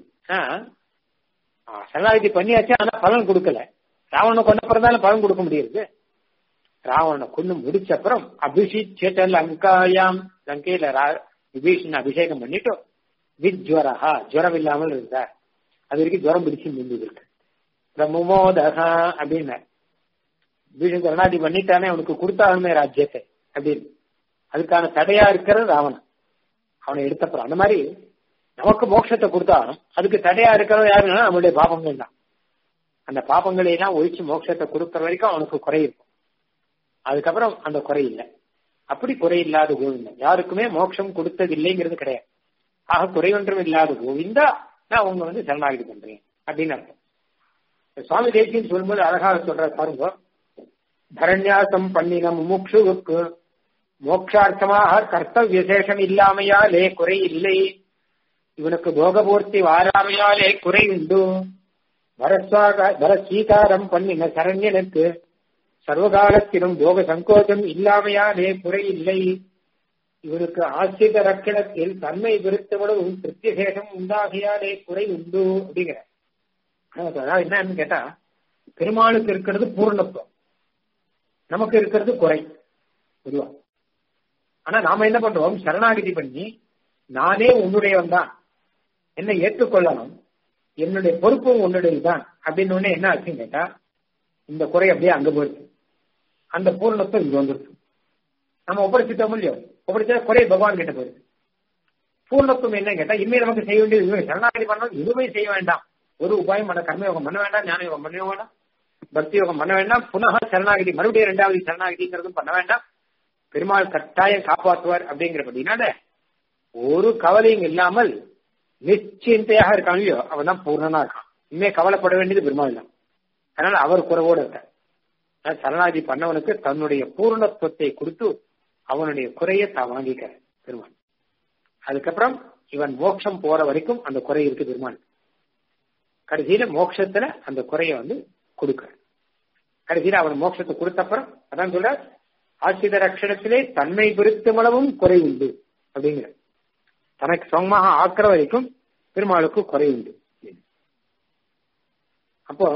S1: சரணாகிதி பண்ணியாச்சு ஆனா பலன் கொடுக்கல ராவணனை கொண்டப்புறம் தானே பலன் கொடுக்க முடியுது ராவணனை கொண்டு முடிச்ச அப்புறம் அபிஷிச்சேட்ட லங்காயாம் லங்கையில விபீஷன் அபிஷேகம் பண்ணிட்டு விஜ்வரஹா ஜுரம் இல்லாமல் இருந்தார் அது வரைக்கும் ஜுரம் பிடிச்சு நின்றுது இருக்கு பிரம்மோதகா அப்படின்னு விபீஷன் கருணாதி பண்ணிட்டானே அவனுக்கு கொடுத்தாலுமே ராஜ்யத்தை அப்படின்னு அதுக்கான தடையா இருக்கிறது ராவணன் அவனை எடுத்தப்புறம் அந்த மாதிரி நமக்கு மோட்சத்தை கொடுத்தாலும் அதுக்கு தடையா இருக்கிறது யாருன்னா நம்மளுடைய பாபங்கள் தான் அந்த பாபங்களை எல்லாம் ஒழிச்சு மோட்சத்தை கொடுக்கற வரைக்கும் அவனுக்கு குறை இருக்கும் அதுக்கப்புறம் அந்த குறை இல்லை அப்படி குறை இல்லாத கோவிந்தன் யாருக்குமே மோட்சம் கொடுத்தது இல்லைங்கிறது கிடையாது ஆக குறை ஒன்றும் இல்லாத கோவிந்தா நான் அவங்க வந்து சரணாகிதி பண்றேன் அப்படின்னு அர்த்தம் சுவாமி தேசியன் சொல்லும்போது அழகாக சொல்ற பாருங்க பரண்யாசம் பண்ணின முமுட்சுவுக்கு மோட்சார்த்தமாக கர்த்தவிய விசேஷம் இல்லாமையாலே குறை இல்லை இவனுக்கு போகபூர்த்தி வாராமையாலே குறை உண்டு பரஸ்வாக பரஸ்வீகாரம் பண்ணின சரண்யனுக்கு சர்வகாலத்திலும் போக சங்கோச்சம் இல்லாமையாலே குறை இல்லை இவனுக்கு ஆசிரித ரக்கணத்தில் தன்மை விருத்தவளும் பிரத்யசேஷம் உண்டாகியாலே குறை உண்டு அப்படிங்கிற அதாவது என்னன்னு கேட்டா பெருமாளுக்கு இருக்கிறது பூர்ணத்துவம் நமக்கு இருக்கிறது குறை பொதுவா ஆனா நாம என்ன பண்றோம் சரணாகிதி பண்ணி நானே உன்னுடையவன் தான் என்னை ஏற்றுக்கொள்ளணும் என்னுடைய பொறுப்பும் உன்னுடையதுதான் அப்படின்னு உடனே என்ன ஆச்சுன்னு கேட்டா இந்த குறை அப்படியே அங்க போயிடுச்சு அந்த பூர்ணத்துவம் இங்க வந்துருச்சு நம்ம ஒப்படைச்சிட்டோம் இல்லையோ ஒப்படைச்சா குறை பகவான் கிட்ட போயிடுது பூர்ணத்துவம் என்ன கேட்டா இனிமே நமக்கு செய்ய வேண்டியது இதுவே சரணாகதி பண்ணணும் எதுவுமே செய்ய வேண்டாம் ஒரு உபாயம் பண்ண கர்மயோகம் பண்ண வேண்டாம் ஞான யோகம் பண்ண வேண்டாம் பக்தி யோகம் பண்ண வேண்டாம் புனக சரணாகதி மறுபடியும் ரெண்டாவது சரணாகதிங்கிறதும் பண்ண வேண்டாம் பெருமாள் கட்டாயம் காப்பாற்றுவார் அப்படிங்கிறபடினால ஒரு கவலையும் இல்லாமல் நிச்சயந்தையாக இருக்கான் இல்லையோ அவன் தான் பூர்ணனா இருக்கான் இனிமே கவலைப்பட வேண்டியது பெருமாள் தான் அதனால அவர் குறைவோடு இருக்கார் சரணாகதி பண்ணவனுக்கு தன்னுடைய பூர்ணத்துவத்தை கொடுத்து அவனுடைய குறையை தான் வாங்கிக்கிற பெருமாள் அதுக்கப்புறம் இவன் மோட்சம் போற வரைக்கும் அந்த குறை இருக்கு பெருமாள் கடைசியில மோட்சத்துல அந்த குறைய வந்து கொடுக்க கடைசியில அவன் மோட்சத்தை கொடுத்தப்புறம் அதான் சொல்ற ஆசித ரட்சணத்திலே தன்மை பெருத்தமளவும் குறை உண்டு அப்படிங்கிற தனக்கு சொந்தமாக ஆக்கிற வரைக்கும் பெருமாளுக்கு குறை உண்டு அப்போ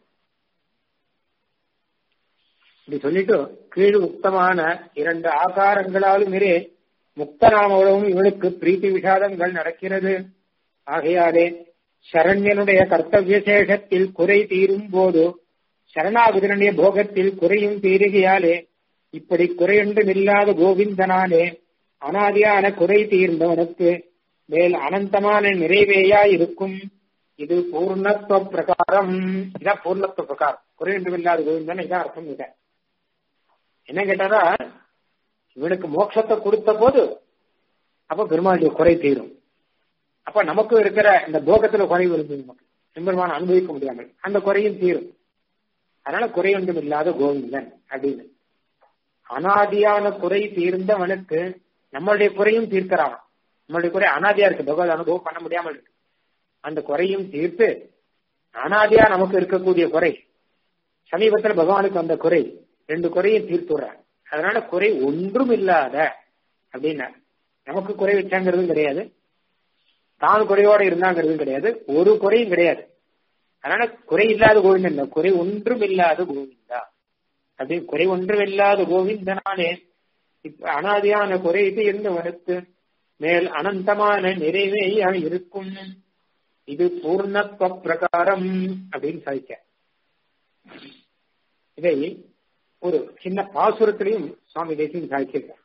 S1: இப்படி சொல்லிட்டு கீழ் உத்தமான இரண்டு ஆகாரங்களாலும் இரு முக்தனாமளவும் இவனுக்கு பிரீத்தி விஷாதங்கள் நடக்கிறது ஆகையாலே சரண்யனுடைய கர்த்தவிய சேஷத்தில் குறை தீரும் போது சரணாகுதனுடைய போகத்தில் குறையும் தீருகையாலே இப்படி குறையொன்றும் இல்லாத கோவிந்தனாலே அனாதியான குறை தீர்ந்தவனுக்கு மேல் அனந்தமான நிறைவேயா இருக்கும் இது பூர்ணத்துவ பிரகாரம் இதான் பூர்ணத்துவ பிரகாரம் குறையொன்றும் இல்லாத கோவிந்தன் இதான் அர்த்தம் இத என்ன கேட்டாரா இவனுக்கு மோட்சத்தை கொடுத்த போது அப்ப பெருமாளுடைய குறை தீரும் அப்ப நமக்கும் இருக்கிற இந்த போகத்துல குறைவு இருந்தது நமக்கு எம்பெருமான அனுபவிக்க முடியாமல் அந்த குறையும் தீரும் அதனால குறையொன்றும் இல்லாத கோவிந்தன் அப்படின்னு அனாதியான குறை தீர்ந்தவனுக்கு நம்மளுடைய குறையும் தீர்க்கிறான் நம்மளுடைய குறை அனாதியா இருக்கு பகவத் அனுபவம் பண்ண முடியாமல் இருக்கு அந்த குறையும் தீர்த்து அனாதியா நமக்கு இருக்கக்கூடிய குறை சமீபத்தில் பகவானுக்கு வந்த குறை ரெண்டு குறையும் தீர்த்துடுறாங்க அதனால குறை ஒன்றும் இல்லாத அப்படின்னா நமக்கு குறை வச்சாங்கிறதும் கிடையாது தான் குறையோட இருந்தாங்கிறதும் கிடையாது ஒரு குறையும் கிடையாது அதனால குறை இல்லாத கோவிந்தன் இல்லை குறை ஒன்றும் இல்லாத கோவிந்தா அப்படி குறை ஒன்றும் இல்லாத கோவிந்தனாலே இப்ப அனாதியான குறை இது இருந்தவனுக்கு மேல் அனந்தமான நிறைவேயா இருக்கும் இது பூர்ணத்துவ பிரகாரம் அப்படின்னு சாதிக்க இதை ஒரு சின்ன பாசுரத்திலையும் சுவாமி தேசியம் சாதிச்சிருக்கார்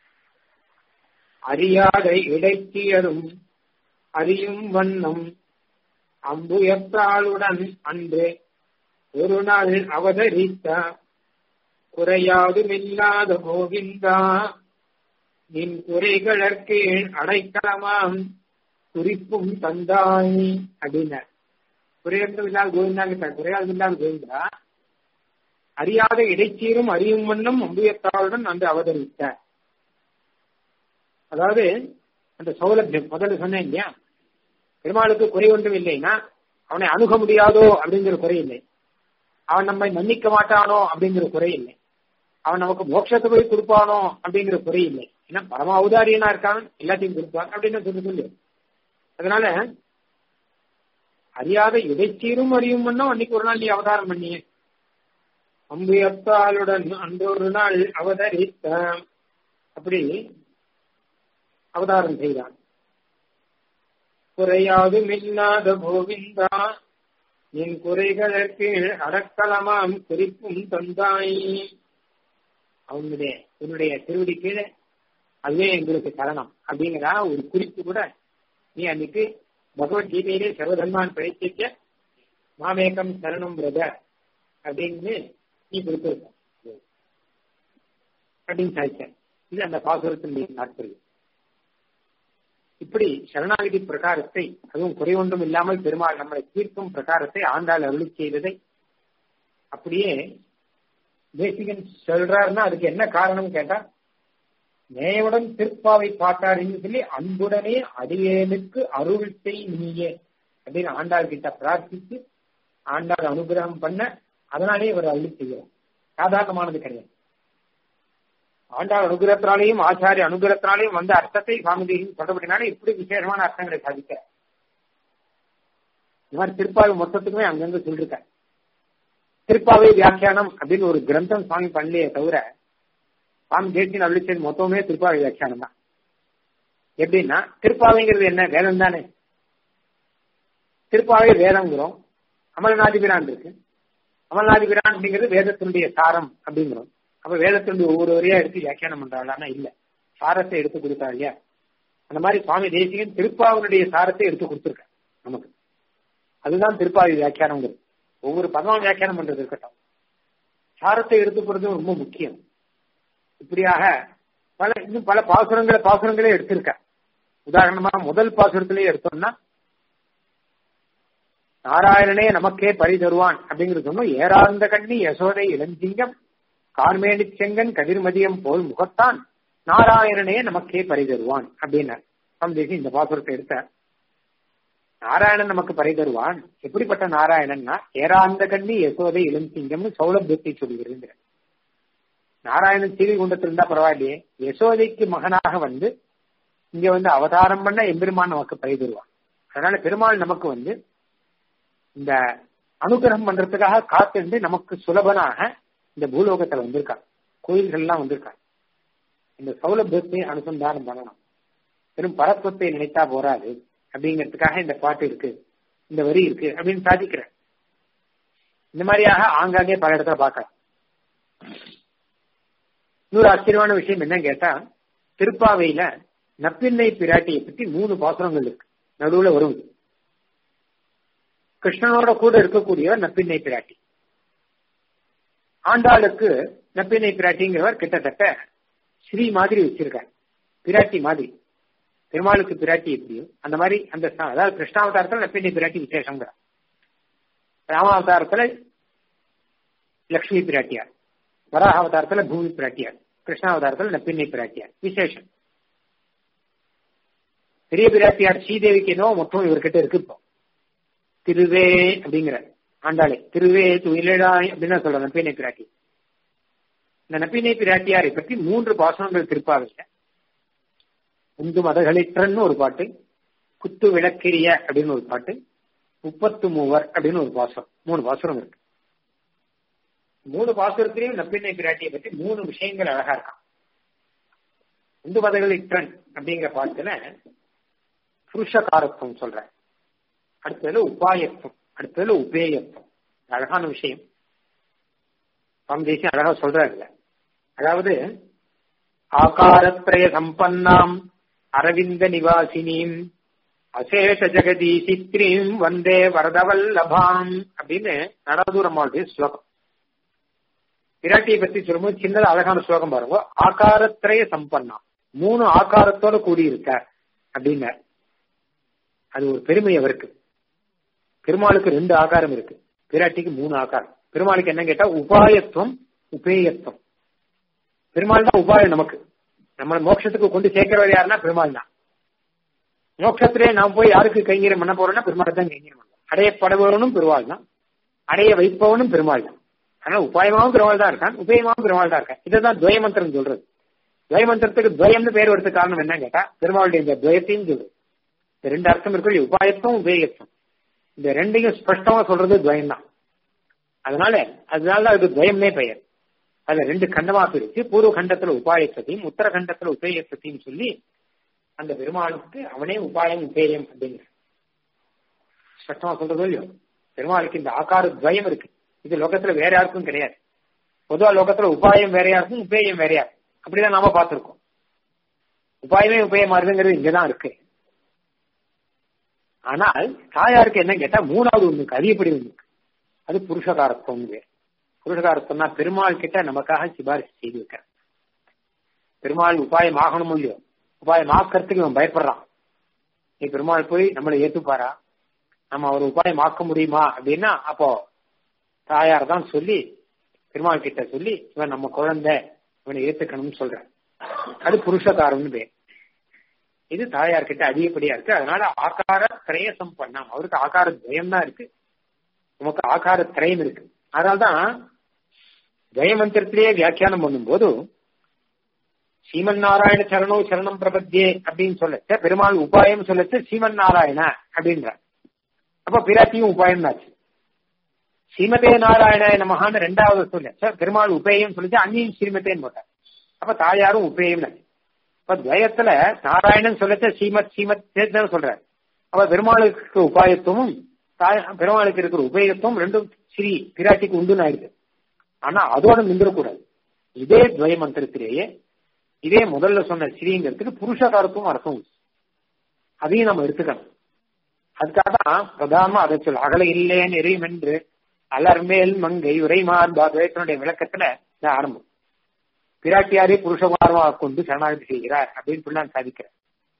S1: அறியாத இடைக்கியரும் அறியும் வண்ணம் அம்புயத்தாளுடன் அன்று ஒரு நாள் அவதரித்த குறையாதுமில்லாத கோவிந்தா நின் குறைகளற்கு அடைக்கலமாம் குறிப்பும் தந்தாய் அப்படின்னார் குறையற்றம் இல்லாத கோவிந்தாங்க குறையாது இல்லாத கோவிந்தா அறியாத இடைச்சீரும் அறியும் வண்ணம் அம்புயத்தாளுடன் அன்று அவதரித்த அதாவது அந்த சௌலபியம் முதல்ல சொன்னேன் இல்லையா பெருமாளுக்கு குறை ஒன்றும் இல்லைன்னா அவனை அணுக முடியாதோ அப்படிங்கிற குறை இல்லை அவன் நம்மை மன்னிக்க மாட்டானோ அப்படிங்கிற குறை இல்லை அவன் நமக்கு மோட்சத்தை போய் கொடுப்பானோ அப்படிங்கிற குறை இல்லை ஏன்னா பரம அவதாரியனா இருக்கான் எல்லாத்தையும் கொடுப்பான் அப்படின்னு சொல்லி சொல்லு அதனால அறியாத இடைச்சீரும் அறியும் பண்ணோம் அன்னைக்கு ஒரு நாள் நீ அவதாரம் பண்ணிய அம்பியத்தாளுடன் அன்றொரு நாள் அவதரித்த அப்படி அவதாரம் செய்தான் குறையாதும் இல்லாத கோவிந்தா என் குறைகளுக்கு அடக்கலமாம் குறிப்பும் தந்தாய் அவனுடைய உன்னுடைய திருவடி கீழே அதுவே எங்களுக்கு சரணம் அப்படிங்கிறா ஒரு குறிப்பு கூட நீ அன்னைக்கு பகவத்கீதையிலே சர்வதர்மான் பிழைச்சிக்க மாமேகம் சரணம் பிரதர் அப்படின்னு நீ கொடுத்துருக்க அப்படின்னு சாதிச்ச இது அந்த பாசுரத்தினுடைய தாற்பயம் இப்படி சரணாகதி பிரகாரத்தை அதுவும் குறை ஒன்றும் இல்லாமல் பெருமாள் நம்மளை தீர்க்கும் பிரகாரத்தை ஆண்டாள் அருளி செய்ததை அப்படியே தேசிகன் சொல்றாருன்னா அதுக்கு என்ன காரணம் கேட்டா நேயுடன் திருப்பாவை பாட்டாருன்னு சொல்லி அன்புடனே அடியேனுக்கு அருள் செய் நீயே அப்படின்னு ஆண்டாள் கிட்ட பிரார்த்தித்து ஆண்டாள் அனுகிரகம் பண்ண அதனாலே இவர் அருளி செய்கிறார் சாதாரணமானது கிடையாது ஆண்டாள் அனுகிரகத்தினாலேயும் ஆச்சாரிய அனுகிரகத்தினாலேயும் வந்த அர்த்தத்தை சுவாமி தேசியம் சொல்றபடினால இப்படி விசேஷமான அர்த்தங்களை சாதிக்க இந்த மாதிரி திருப்பாவை மொத்தத்துக்குமே அங்கங்க சொல்லிருக்காரு திருப்பாவை வியாக்கியானம் அப்படின்னு ஒரு கிரந்தம் சுவாமி பண்ணலையே தவிர சுவாமி தேசியன் அருளிச்சது மொத்தமே திருப்பாவை வியாக்கியானம் தான் எப்படின்னா திருப்பாவைங்கிறது என்ன வேதம் தானே திருப்பாவை வேதங்கிறோம் அமல்நாதிபிரான் இருக்கு அமல்நாதிபிரான் அப்படிங்கிறது வேதத்தினுடைய சாரம் அப்படிங்கிறோம் அப்ப வேதத்தினுடைய ஒவ்வொரு வரையா எடுத்து வியாக்கியானம் பண்றாளான்னா இல்ல சாரத்தை எடுத்து கொடுத்தா இல்லையா அந்த மாதிரி சுவாமி தேசிகன் திருப்பாவனுடைய சாரத்தை எடுத்து கொடுத்துருக்க நமக்கு அதுதான் திருப்பாவி வியாக்கியானங்கிறது ஒவ்வொரு பதம் வியாக்கியானம் பண்றது இருக்கட்டும் சாரத்தை எடுத்து போறது ரொம்ப முக்கியம் இப்படியாக பல இன்னும் பல பாசுரங்களை பாசுரங்களே எடுத்திருக்க உதாரணமா முதல் பாசுரத்திலேயே எடுத்தோம்னா நாராயணனே நமக்கே பழி தருவான் அப்படிங்கிறது சொன்னோம் ஏறார்ந்த கண்ணி யசோதை இளஞ்சிங்கம் கார்மேனி செங்கன் கதிர்மதியம் போல் முகத்தான் நாராயணனே நமக்கே பறி தருவான் அப்படின்னார் சந்தேசி இந்த பாசுரத்தை எடுத்த நாராயணன் நமக்கு பறை தருவான் எப்படிப்பட்ட நாராயணன்னா ஏறாந்த கண்ணி யசோதை இளஞ்சிங்கம்னு சௌலபியத்தை சொல்லுகிறது நாராயணன் சீவி குண்டத்தில் இருந்தா பரவாயில்லையே யசோதைக்கு மகனாக வந்து இங்க வந்து அவதாரம் பண்ண எம்பெருமான் நமக்கு பறை தருவான் அதனால பெருமாள் நமக்கு வந்து இந்த அனுகிரகம் பண்றதுக்காக காத்திருந்து நமக்கு சுலபனாக இந்த பூலோகத்துல வந்திருக்காங்க கோயில்கள்லாம் வந்திருக்காங்க இந்த சௌலபியத்தை அனுசந்தானம் பண்ணணும் வெறும் பரத்வத்தை நினைத்தா போராது அப்படிங்கிறதுக்காக இந்த பாட்டு இருக்கு இந்த வரி இருக்கு அப்படின்னு சாதிக்கிறேன் இந்த மாதிரியாக ஆங்காங்கே பல இடத்துல பார்க்கலாம் இன்னொரு ஆச்சரியமான விஷயம் என்னன்னு கேட்டா திருப்பாவையில நப்பின்னை பிராட்டியை பத்தி மூணு பாசுரங்கள் இருக்கு நடுவுல வரும் கிருஷ்ணனோட கூட இருக்கக்கூடியவர் நப்பின்னை பிராட்டி ஆண்டாளுக்கு நப்பினை பிராட்டிங்கிறவர் கிட்டத்தட்ட ஸ்ரீ மாதிரி வச்சிருக்கார் பிராட்டி மாதிரி பெருமாளுக்கு பிராட்டி எப்படியோ அந்த மாதிரி அந்த அதாவது கிருஷ்ணாவதாரத்துல நப்பினை பிராட்டி விசேஷங்கிறார் ராமாவதாரத்துல லக்ஷ்மி பிராட்டியார் வராக அவதாரத்துல பூமி பிராட்டியார் கிருஷ்ணாவதாரத்துல நப்பின்னை பிராட்டியார் விசேஷம் பெரிய பிராட்டியார் ஸ்ரீதேவிக்கு என்னவோ மொத்தம் இவர்கிட்ட இருக்கு இப்போ திருவே அப்படிங்கிற ஆண்டாளே திருவே துயிலாய் அப்படின்னு சொல்ற நப்பினை பிராட்டி இந்த நப்பினை பிராட்டியாரை பற்றி மூன்று பாசனங்கள் திருப்பாவையில் உந்து மதகளிற்றன்னு ஒரு பாட்டு குத்து விளக்கிரிய அப்படின்னு ஒரு பாட்டு முப்பத்து மூவர் அப்படின்னு ஒரு பாசம் மூணு பாசுரம் இருக்கு மூணு பாசுரத்திலையும் நப்பினை பிராட்டியை பற்றி மூணு விஷயங்கள் அழகா இருக்கான் உந்து மதகளிற்றன் அப்படிங்கிற பாட்டுல புருஷகாரத்துவம் சொல்றேன் அடுத்ததுல உபாயத்துவம் அடுத்ததுல உபேயத்துவம் அழகான விஷயம் சுவாமி தேசியம் அழகா சொல்றாருல்ல அதாவது ஆகாரத்ரய சம்பன்னாம் அரவிந்த நிவாசினியும் அசேஷ ஜெகதீசித்ரீம் வந்தே வரதவல்லபாம் அப்படின்னு நடதூரமாவுடைய ஸ்லோகம் பிராட்டியை பத்தி சொல்லும்போது சின்னதா அழகான ஸ்லோகம் பாருங்க ஆகாரத்திரய சம்பன்னா மூணு ஆகாரத்தோட கூடியிருக்கார் அப்படின்னார் அது ஒரு பெருமை அவருக்கு பெருமாளுக்கு ரெண்டு ஆகாரம் இருக்கு பிராட்டிக்கு மூணு ஆகாரம் பெருமாளுக்கு என்ன கேட்டா உபாயத்துவம் உபேயத்துவம் பெருமாள் தான் உபாயம் நமக்கு நம்ம மோட்சத்துக்கு கொண்டு சேர்க்கிறவர் யாருன்னா பெருமாள் தான் மோட்சத்திலே நாம் போய் யாருக்கு கைங்கரியம் பண்ண போறோம்னா பெருமாள் தான் கைங்கரியம் பண்ணலாம் அடையப்படுபவனும் பெருமாள் தான் அடைய வைப்பவனும் பெருமாள் தான் ஆனா உபாயமாவும் பெருமாள் தான் இருக்கான் உபயமாவும் பெருமாள் தான் இருக்கான் இதைதான் துவயமந்திரம் சொல்றது துவயமந்திரத்துக்கு துவயம்னு பேர் வரதுக்கு காரணம் என்ன கேட்டா பெருமாளுடைய இந்த துவயத்தையும் சொல்றது இந்த ரெண்டு அர்த்தம் இருக்கு உபாயத்துவம் உபேயத்துவம் இந்த ரெண்டையும் ஸ்பஷ்டமா சொல்றது துவயம் தான் அதனால அதனால அதுக்கு துவயம்னே பெயர் அதுல ரெண்டு கண்டமா பிரிச்சு பூர்வ கண்டத்துல உபாயத்தையும் உத்தர கண்டத்துல உபேயத்தையும் சொல்லி அந்த பெருமாளுக்கு அவனே உபாயம் உபேயம் அப்படிங்கிற ஸ்பஷ்டமா சொல்றதோ இல்லையோ பெருமாளுக்கு இந்த ஆகார துவயம் இருக்கு இது லோகத்துல வேற யாருக்கும் கிடையாது பொதுவா லோகத்துல உபாயம் வேறையா இருக்கும் உபேயம் வேறையா இருக்கும் அப்படிதான் நாம பார்த்திருக்கோம் உபாயமே உபயமா இருக்குங்கிறது இங்கதான் இருக்கு ஆனால் தாயாருக்கு என்ன கேட்டா மூணாவது ஒண்ணுக்கு அதிகப்படி ஒண்ணுக்கு அது புருஷகாரத்துவம் பேர் புருஷகாரத்துவம்னா பெருமாள் கிட்ட நமக்காக சிபாரிசு செய்து வைக்க பெருமாள் உபாயம் ஆகணும் இல்லையோ உபாயம் ஆக்கிறதுக்கு இவன் பயப்படுறான் நீ பெருமாள் போய் நம்மளை ஏத்துப்பாரா நம்ம அவர் உபாயம் ஆக்க முடியுமா அப்படின்னா அப்போ தாயார் தான் சொல்லி பெருமாள் கிட்ட சொல்லி இவன் நம்ம குழந்தை இவனை ஏத்துக்கணும்னு சொல்ற அது புருஷகாரம்னு பேர் இது தாயார் கிட்ட அதிகப்படியா இருக்கு அதனால ஆகார திரயசம் பண்ணாம் அவருக்கு ஆகார துவயம் தான் இருக்கு நமக்கு ஆகார திரயம் இருக்கு அதனால்தான் ஜெயமந்திரத்திலேயே வியாக்கியானம் பண்ணும்போது சீமன் நாராயண சரணோ சரணம் பிரபத்தியே அப்படின்னு சொல்லச்ச பெருமாள் உபாயம் சொல்லச்சு சீமன் நாராயண அப்படின்ற அப்ப பிராட்டியும் உபாயம் ஆச்சு ஸ்ரீமதே நாராயணாய நமகான்னு ரெண்டாவது சொல்ல சார் பெருமாள் உபேயம் சொல்லிச்சு அங்கேயும் ஸ்ரீமதேன்னு போட்டார் அப்ப தாயாரும் உபேயம் இப்ப துவயத்துல நாராயணன் சொல்லச்ச ஸ்ரீமத் ஸ்ரீமத் சேர்த்து சொல்றாரு அப்ப பெருமாளுக்கு உபாயத்துவமும் தாய் பெருமாளுக்கு இருக்கிற உபயோகத்துவம் ரெண்டும் ஸ்ரீ பிராட்டிக்கு உண்டுன்னு ஆயிடுது ஆனா அதோட நின்றுடக்கூடாது இதே துவய மந்திரத்திலேயே இதே முதல்ல சொன்ன ஸ்ரீங்கிறதுக்கு புருஷகாரத்துவம் அர்த்தம் உண்டு. அதையும் நம்ம எடுத்துக்கணும் அதுக்காக தான் பிரதானமா அதை சொல்ல அகல இல்லேன் எரியும் என்று அலர்மேல் மங்கை உரைமார்பா துவயத்தினுடைய விளக்கத்துல இந்த ஆரம்பம் பிராட்டியாரே புருஷகாரமாக கொண்டு சரணாகதி செய்கிறார் அப்படின்னு சொல்லி நான் சாதிக்கிறேன்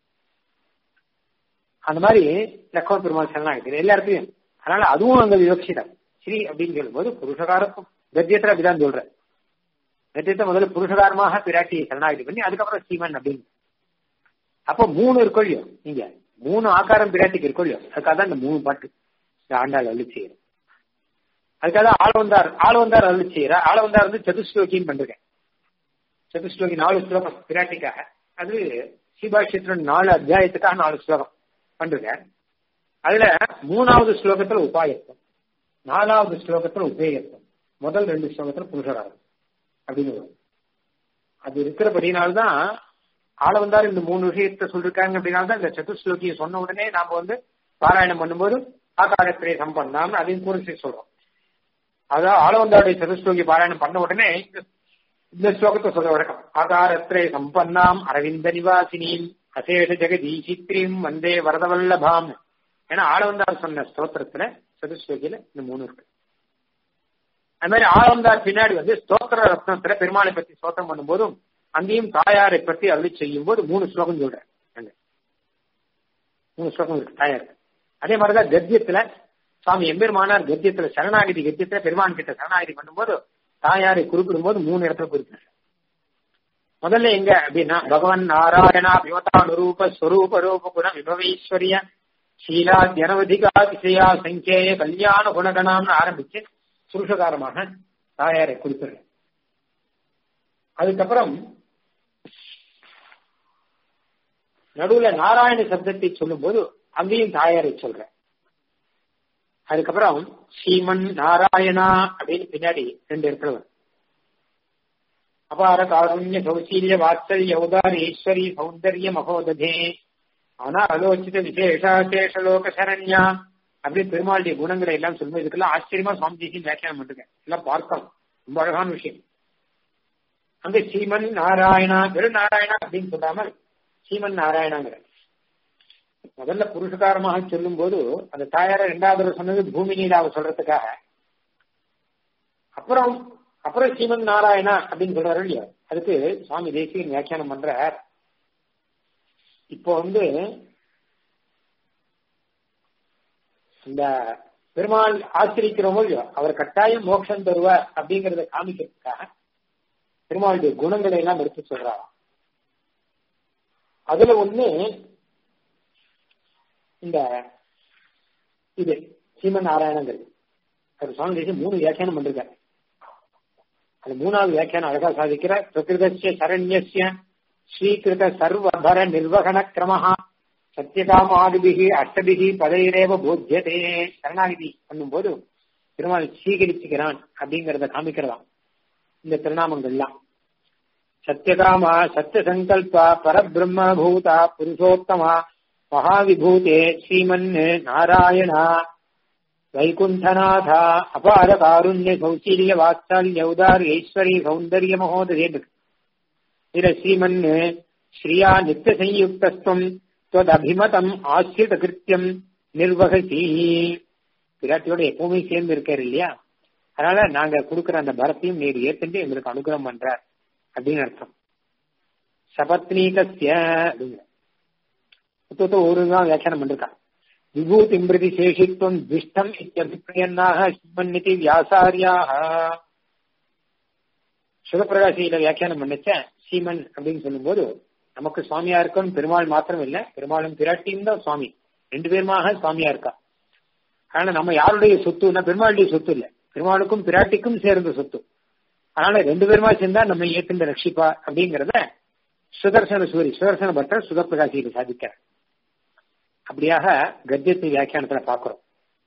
S1: அந்த மாதிரி லக்ஷ்மண பெருமாள் சரணாகதி எல்லா இடத்துலயும் அதனால அதுவும் அங்க விவக்ஷிதம் ஸ்ரீ அப்படின்னு சொல்லும்போது புருஷகாரத்துவம் கத்தியத்துல அப்படிதான் சொல்றேன் கத்தியத்தை முதல்ல புருஷகாரமாக பிராட்டி சரணாகதி பண்ணி அதுக்கப்புறம் ஸ்ரீமன் அப்படின்னு அப்ப மூணு இருக்கொள்ளியோ நீங்க மூணு ஆக்காரம் பிராட்டிக்கு இருக்கொள்ளியோ அதுக்காக தான் இந்த மூணு பாட்டு இந்த ஆண்டாள் அள்ளி செய்யறோம் அதுக்காக ஆள் வந்தார் ஆள் வந்தார் அள்ளி செய்யற ஆள் வந்தார் வந்து சதுஸ்லோகின்னு பண்றேன் சதுஸ்லோகி நாலு ஸ்லோகம் பிராட்டிக்காக அது ஸ்ரீபாஷ்யத்தின் நாலு அத்தியாயத்துக்காக நாலு ஸ்லோகம் பண்றேன் அதுல மூணாவது ஸ்லோகத்துல உபாயத்தம் நாலாவது ஸ்லோகத்துல உபேயத்தம் முதல் ரெண்டு ஸ்லோகத்துல புருஷராகம் அப்படின்னு வரும் அது இருக்கிறபடினால்தான் ஆள வந்தார் இந்த மூணு விஷயத்த சொல்லிருக்காங்க அப்படின்னால்தான் இந்த சதுஸ்லோகியை சொன்ன உடனே நாம வந்து பாராயணம் பண்ணும்போது ஆகாரத்திரை சம்பந்தம் அதையும் குறிச்சு சொல்றோம் அதான் ஆளவந்தாருடைய சதுஸ்லோகி பாராயணம் பண்ண உடனே இந்த ஸ்லோகத்தை சொல்ற வழக்கம் ஆகாரத்திரை சம்பன்னாம் அரவிந்த நிவாசினியும் அசேஷ ஜெகதீசித்ரீம் வந்தே வரதவல்லபாம் ஏன்னா ஆளவந்தார் சொன்ன ஸ்தோத்திரத்துல சதுஸ்லோகியில இந்த மூணு இருக்கு அது மாதிரி ஆளவந்தார் பின்னாடி வந்து ஸ்தோத்திர ரத்னத்துல பெருமாளை பத்தி ஸ்தோத்திரம் பண்ணும்போதும் அங்கேயும் தாயாரை பற்றி அருளி செய்யும் போது மூணு ஸ்லோகம் சொல்றேன் அங்க மூணு ஸ்லோகம் இருக்கு தாயார் அதே மாதிரிதான் கத்தியத்துல சுவாமி எம்பெருமானார் கத்தியத்துல சரணாகிதி கத்தியத்துல பெருமான் கிட்ட சரணாகிதி பண்ணும்போது தாயாரை குறிப்பிடும் போது மூணு இடத்துல குறிப்பிடுறேன் முதல்ல எங்க அப்படின்னா பகவான் நாராயணா விமதானுரூப ஸ்வரூப ரூப குண விபவீஸ்வரிய சீலா ஜனவதிகா திசையா சங்கேய கல்யாண குணகணாம்னு ஆரம்பிச்சு சுருஷகாரமாக தாயாரை குறிப்பிடுறேன் அதுக்கப்புறம் நடுவுல நாராயண சப்தத்தை சொல்லும் போது அங்கேயும் தாயாரை சொல்றேன் அதுக்கப்புறம் ஸ்ரீமன் நாராயணா அப்படின்னு பின்னாடி ரெண்டு இடத்துல வரும் அபார காருண்ய சௌசீல்ய வாத்சல்ய உதார ஈஸ்வரி சௌந்தர்ய மகோததே ஆனா அலோச்சித விசேஷாசேஷ லோக சரண்யா அப்படி பெருமாளுடைய குணங்களை எல்லாம் சொல்லும்போது இதுக்கெல்லாம் ஆச்சரியமா சுவாமிஜி வியாக்கியானம் பண்ணுங்க எல்லாம் பார்க்கலாம் ரொம்ப அழகான விஷயம் அங்க ஸ்ரீமன் நாராயணா வெறும் நாராயணா அப்படின்னு சொல்லாமல் ஸ்ரீமன் நாராயணாங்கிற முதல்ல புருஷகாரமாக சொல்லும் போது அந்த தாயார ரெண்டாவது சொன்னது பூமி நீலாவை சொல்றதுக்காக அப்புறம் அப்புறம் ஸ்ரீமன் நாராயணா அப்படின்னு சொல்றாரு இல்லையா அதுக்கு சுவாமி தேசியன் வியாக்கியானம் பண்றார் இப்போ வந்து இந்த பெருமாள் ஆசிரிக்கிறோமோ இல்லையோ அவர் கட்டாயம் மோட்சம் தருவார் அப்படிங்கறத காமிக்கிறதுக்காக பெருமாளுடைய குணங்களை எல்லாம் எடுத்து சொல்றாராம் அதுல ஒண்ணு இந்த இது சீமன் நாராயணங்கிறது அது சுவாமி தேசியம் மூணு வியாக்கியானம் பண்றாரு அது மூணாவது வியாக்கியானம் அழகா சாதிக்கிற பிரகிருதஸ்ய சரண்யஸ்ய ஸ்ரீகிருத சர்வபர நிர்வகண கிரமஹா சத்தியகாமாதிபிகி அஷ்டபிகி பதையிரேவ போத்தியதே சரணாகிதி பண்ணும்போது பெருமாள் சீகரிச்சுக்கிறான் அப்படிங்கறத காமிக்கிறதாம் இந்த திருநாமங்கள்லாம் சத்தியகாமா சத்திய சங்கல்பா பரபிரம்ம பூதா புருஷோத்தமா மகாவிபூதே ஸ்ரீமன் நாராயணா வைகுண்டநாதா அபார காருண்ய சௌசீல்ய வாத்சல்ய உதார் ஈஸ்வரி சௌந்தர்ய மகோதரே இதுல ஸ்ரீமன் ஸ்ரீயா நித்திய சயுக்தஸ்துவம் அபிமதம் ஆசிரித கிருத்தியம் நிர்வகசி பிராட்டியோட எப்பவுமே சேர்ந்து இருக்காரு இல்லையா அதனால நாங்க கொடுக்கிற அந்த பரத்தையும் நீர் ஏத்துட்டு எங்களுக்கு அனுகிரகம் பண்றார் அப்படின்னு அர்த்தம் சபத்னீகசிய அப்படிங்கிற புத்தகத்தை ஒரு தான் வியாக்கியானம் பண்ணிருக்கான் விபூதி பிரதி சேஷித்துவம் துஷ்டம் இத்தியபிப்பிரியன்னாக சிம்மன்னிதி வியாசாரியாக சிவபிரகாசியில வியாக்கியானம் பண்ணச்ச சீமன் அப்படின்னு சொல்லும்போது நமக்கு சுவாமியா இருக்கும் பெருமாள் மாத்திரம் இல்ல பெருமாளும் பிராட்டியும் தான் சுவாமி ரெண்டு பேருமாக சுவாமியா இருக்கா அதனால நம்ம யாருடைய சொத்துனா பெருமாளுடைய சொத்து இல்ல பெருமாளுக்கும் பிராட்டிக்கும் சேர்ந்த சொத்து அதனால ரெண்டு பேருமா சேர்ந்தா நம்ம ஏத்துந்த ரட்சிப்பா அப்படிங்கறத சுதர்சன சூரி சுதர்சன பட்டர் சுதப்பிரகாசியில சாதிக்கிறார் அப்படியாக கத்தியத்தின் வியாக்கியானத்துல பாக்குறோம்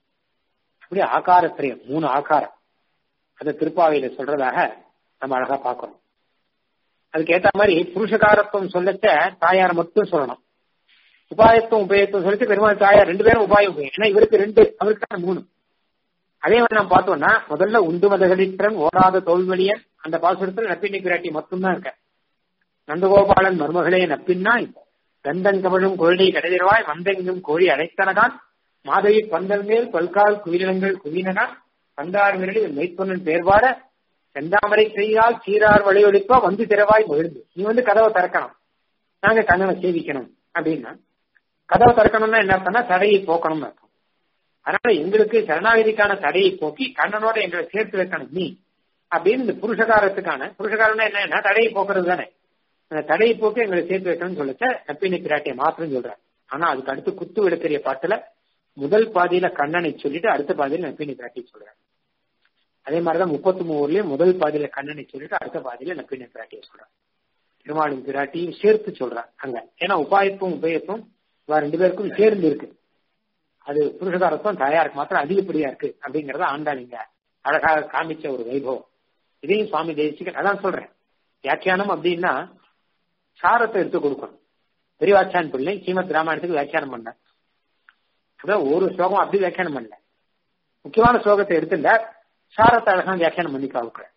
S1: அப்படி ஆகாரத்திரையம் மூணு ஆகாரம் அதை திருப்பாவையில சொல்றதாக நம்ம அழகா பார்க்கணும் அதுக்கு ஏத்த மாதிரி புருஷகாரத்துவம் சொல்லச்ச தாயார் மட்டும் சொல்லணும் உபாயத்துவம் உபயத்துவம் சொல்லிட்டு பெருமாள் தாயார் ரெண்டு பேரும் உபாயம் உபயம் ஏன்னா இவருக்கு ரெண்டு அவருக்கு மூணு அதே மாதிரி நம்ம பார்த்தோம்னா முதல்ல உண்டு மதகளித்திரன் ஓடாத தோல்வழியன் அந்த பாசுரத்துல நப்பிண்ணி பிராட்டி மட்டும்தான் இருக்க நந்தகோபாலன் மருமகளே நப்பின்னாய் கந்தன் கமழும் கொள்கை கடைதிரவாய் வந்தெங்கும் கோழி அடைத்தனகான் மாதவி பந்தல் மேல் பல்கால் குயிலினங்கள் குவினகான் பந்தார் மிரளி மெய்ப்பொன்னன் பேர்வாட செந்தாமரை செய்யால் சீரார் வழியொழிப்பா வந்து திறவாய் மகிழ்ந்து நீ வந்து கதவை திறக்கணும் நாங்க கண்ணனை சேவிக்கணும் அப்படின்னா கதவை திறக்கணும்னா என்ன பண்ணா தடையை போக்கணும்னு அர்த்தம் அதனால எங்களுக்கு சரணாகதிக்கான தடையை போக்கி கண்ணனோட எங்களை சேர்த்து வைக்கணும் நீ அப்படின்னு இந்த புருஷகாரத்துக்கான புருஷகாரம்னா என்ன தடையை போக்குறது தானே அந்த தடையை போக்கு எங்களை சேர்த்து வைக்கணும்னு சொல்லச்ச நப்பினை பிராட்டியை மாத்திரம் சொல்றேன் ஆனா அதுக்கு அடுத்து குத்து விளக்கரிய பாட்டுல முதல் பாதியில கண்ணனை சொல்லிட்டு அடுத்த பாதியில நப்பினை பிராட்டியை சொல்றேன் அதே மாதிரிதான் முப்பத்தி மூணுலயும் முதல் பாதியில கண்ணனை சொல்லிட்டு அடுத்த பாதியில நப்பினை பிராட்டியை சொல்றேன் திருமாலின் பிராட்டியும் சேர்த்து சொல்றான் அங்க ஏன்னா உபாயத்துவம் உபயத்துவம் இவ ரெண்டு பேருக்கும் சேர்ந்து இருக்கு அது புருஷகாரத்துவம் தாயாருக்கு மாத்திரம் அதிகப்படியா இருக்கு அப்படிங்கறத ஆண்டாள் இங்க அழகாக காமிச்ச ஒரு வைபவம் இதையும் சுவாமி தேசிகன் அதான் சொல்றேன் வியாக்கியானம் அப்படின்னா சாரத்தை எடுத்து கொடுக்கணும் பெரியவாச்சான் பிள்ளை ஸ்ரீமத் ராமாயணத்துக்கு வியாக்கியானம் பண்ண அதான் ஒரு ஸ்லோகம் அப்படி வியாக்கியானம் பண்ணல முக்கியமான ஸ்லோகத்தை எடுத்துட்ட சாரத்தை அழகான வியாக்கியானம் பண்ணி காவுக்கிறேன்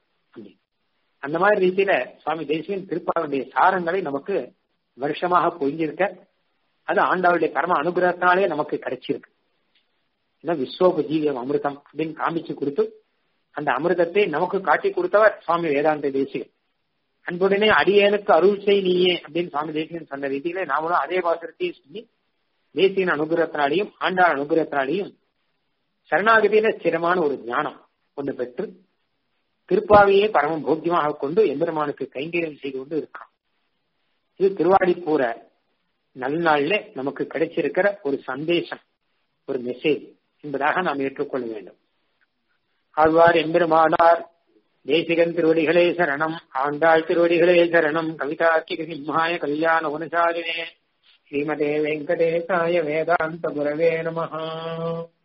S1: அந்த மாதிரி ரீதியில சுவாமி தேசியன் திருப்பாவுடைய சாரங்களை நமக்கு வருஷமாக பொய்ஞ்சிருக்க அது ஆண்டாவுடைய கர்ம அனுகிரகத்தினாலே நமக்கு கிடைச்சிருக்கு இதான் விஸ்வோபஜீவியம் அமிர்தம் அப்படின்னு காமிச்சு கொடுத்து அந்த அமிர்தத்தை நமக்கு காட்டி கொடுத்தவர் சுவாமி வேதாந்த தேசிகன் அன்புடனே அடியனுக்கு அருள் செய் நீயே அப்படின்னு சுவாமி தேசிகன் சொன்ன ரீதியில நாமளும் அதே பாசுரத்தையும் சொல்லி தேசியன் அனுகிரகத்தினாலையும் ஆண்டாள் அனுகிரகத்தினாலையும் சரணாகதியில ஸ்திரமான ஒரு ஞானம் ஒன்று பெற்று திருப்பாவையே பரம போக்கியமாக கொண்டு எம்பெருமானுக்கு கைங்கரியம் செய்து கொண்டு இருக்கான் இது திருவாடிப்பூர நல்நாள்ல நமக்கு கிடைச்சிருக்கிற ஒரு சந்தேசம் ஒரு மெசேஜ் என்பதாக நாம் ஏற்றுக்கொள்ள வேண்டும் ஆழ்வார் எம்பெருமானார் தேசிகன் திருவடிகளே சரணம் ஆண்டாள் திருவடிகளே சரணம் கவிதாக்கிக சிம்ஹாய கல்யாண குணசாலினே ஸ்ரீமதே வெங்கடேசாய வேதாந்த குரவே நமஹா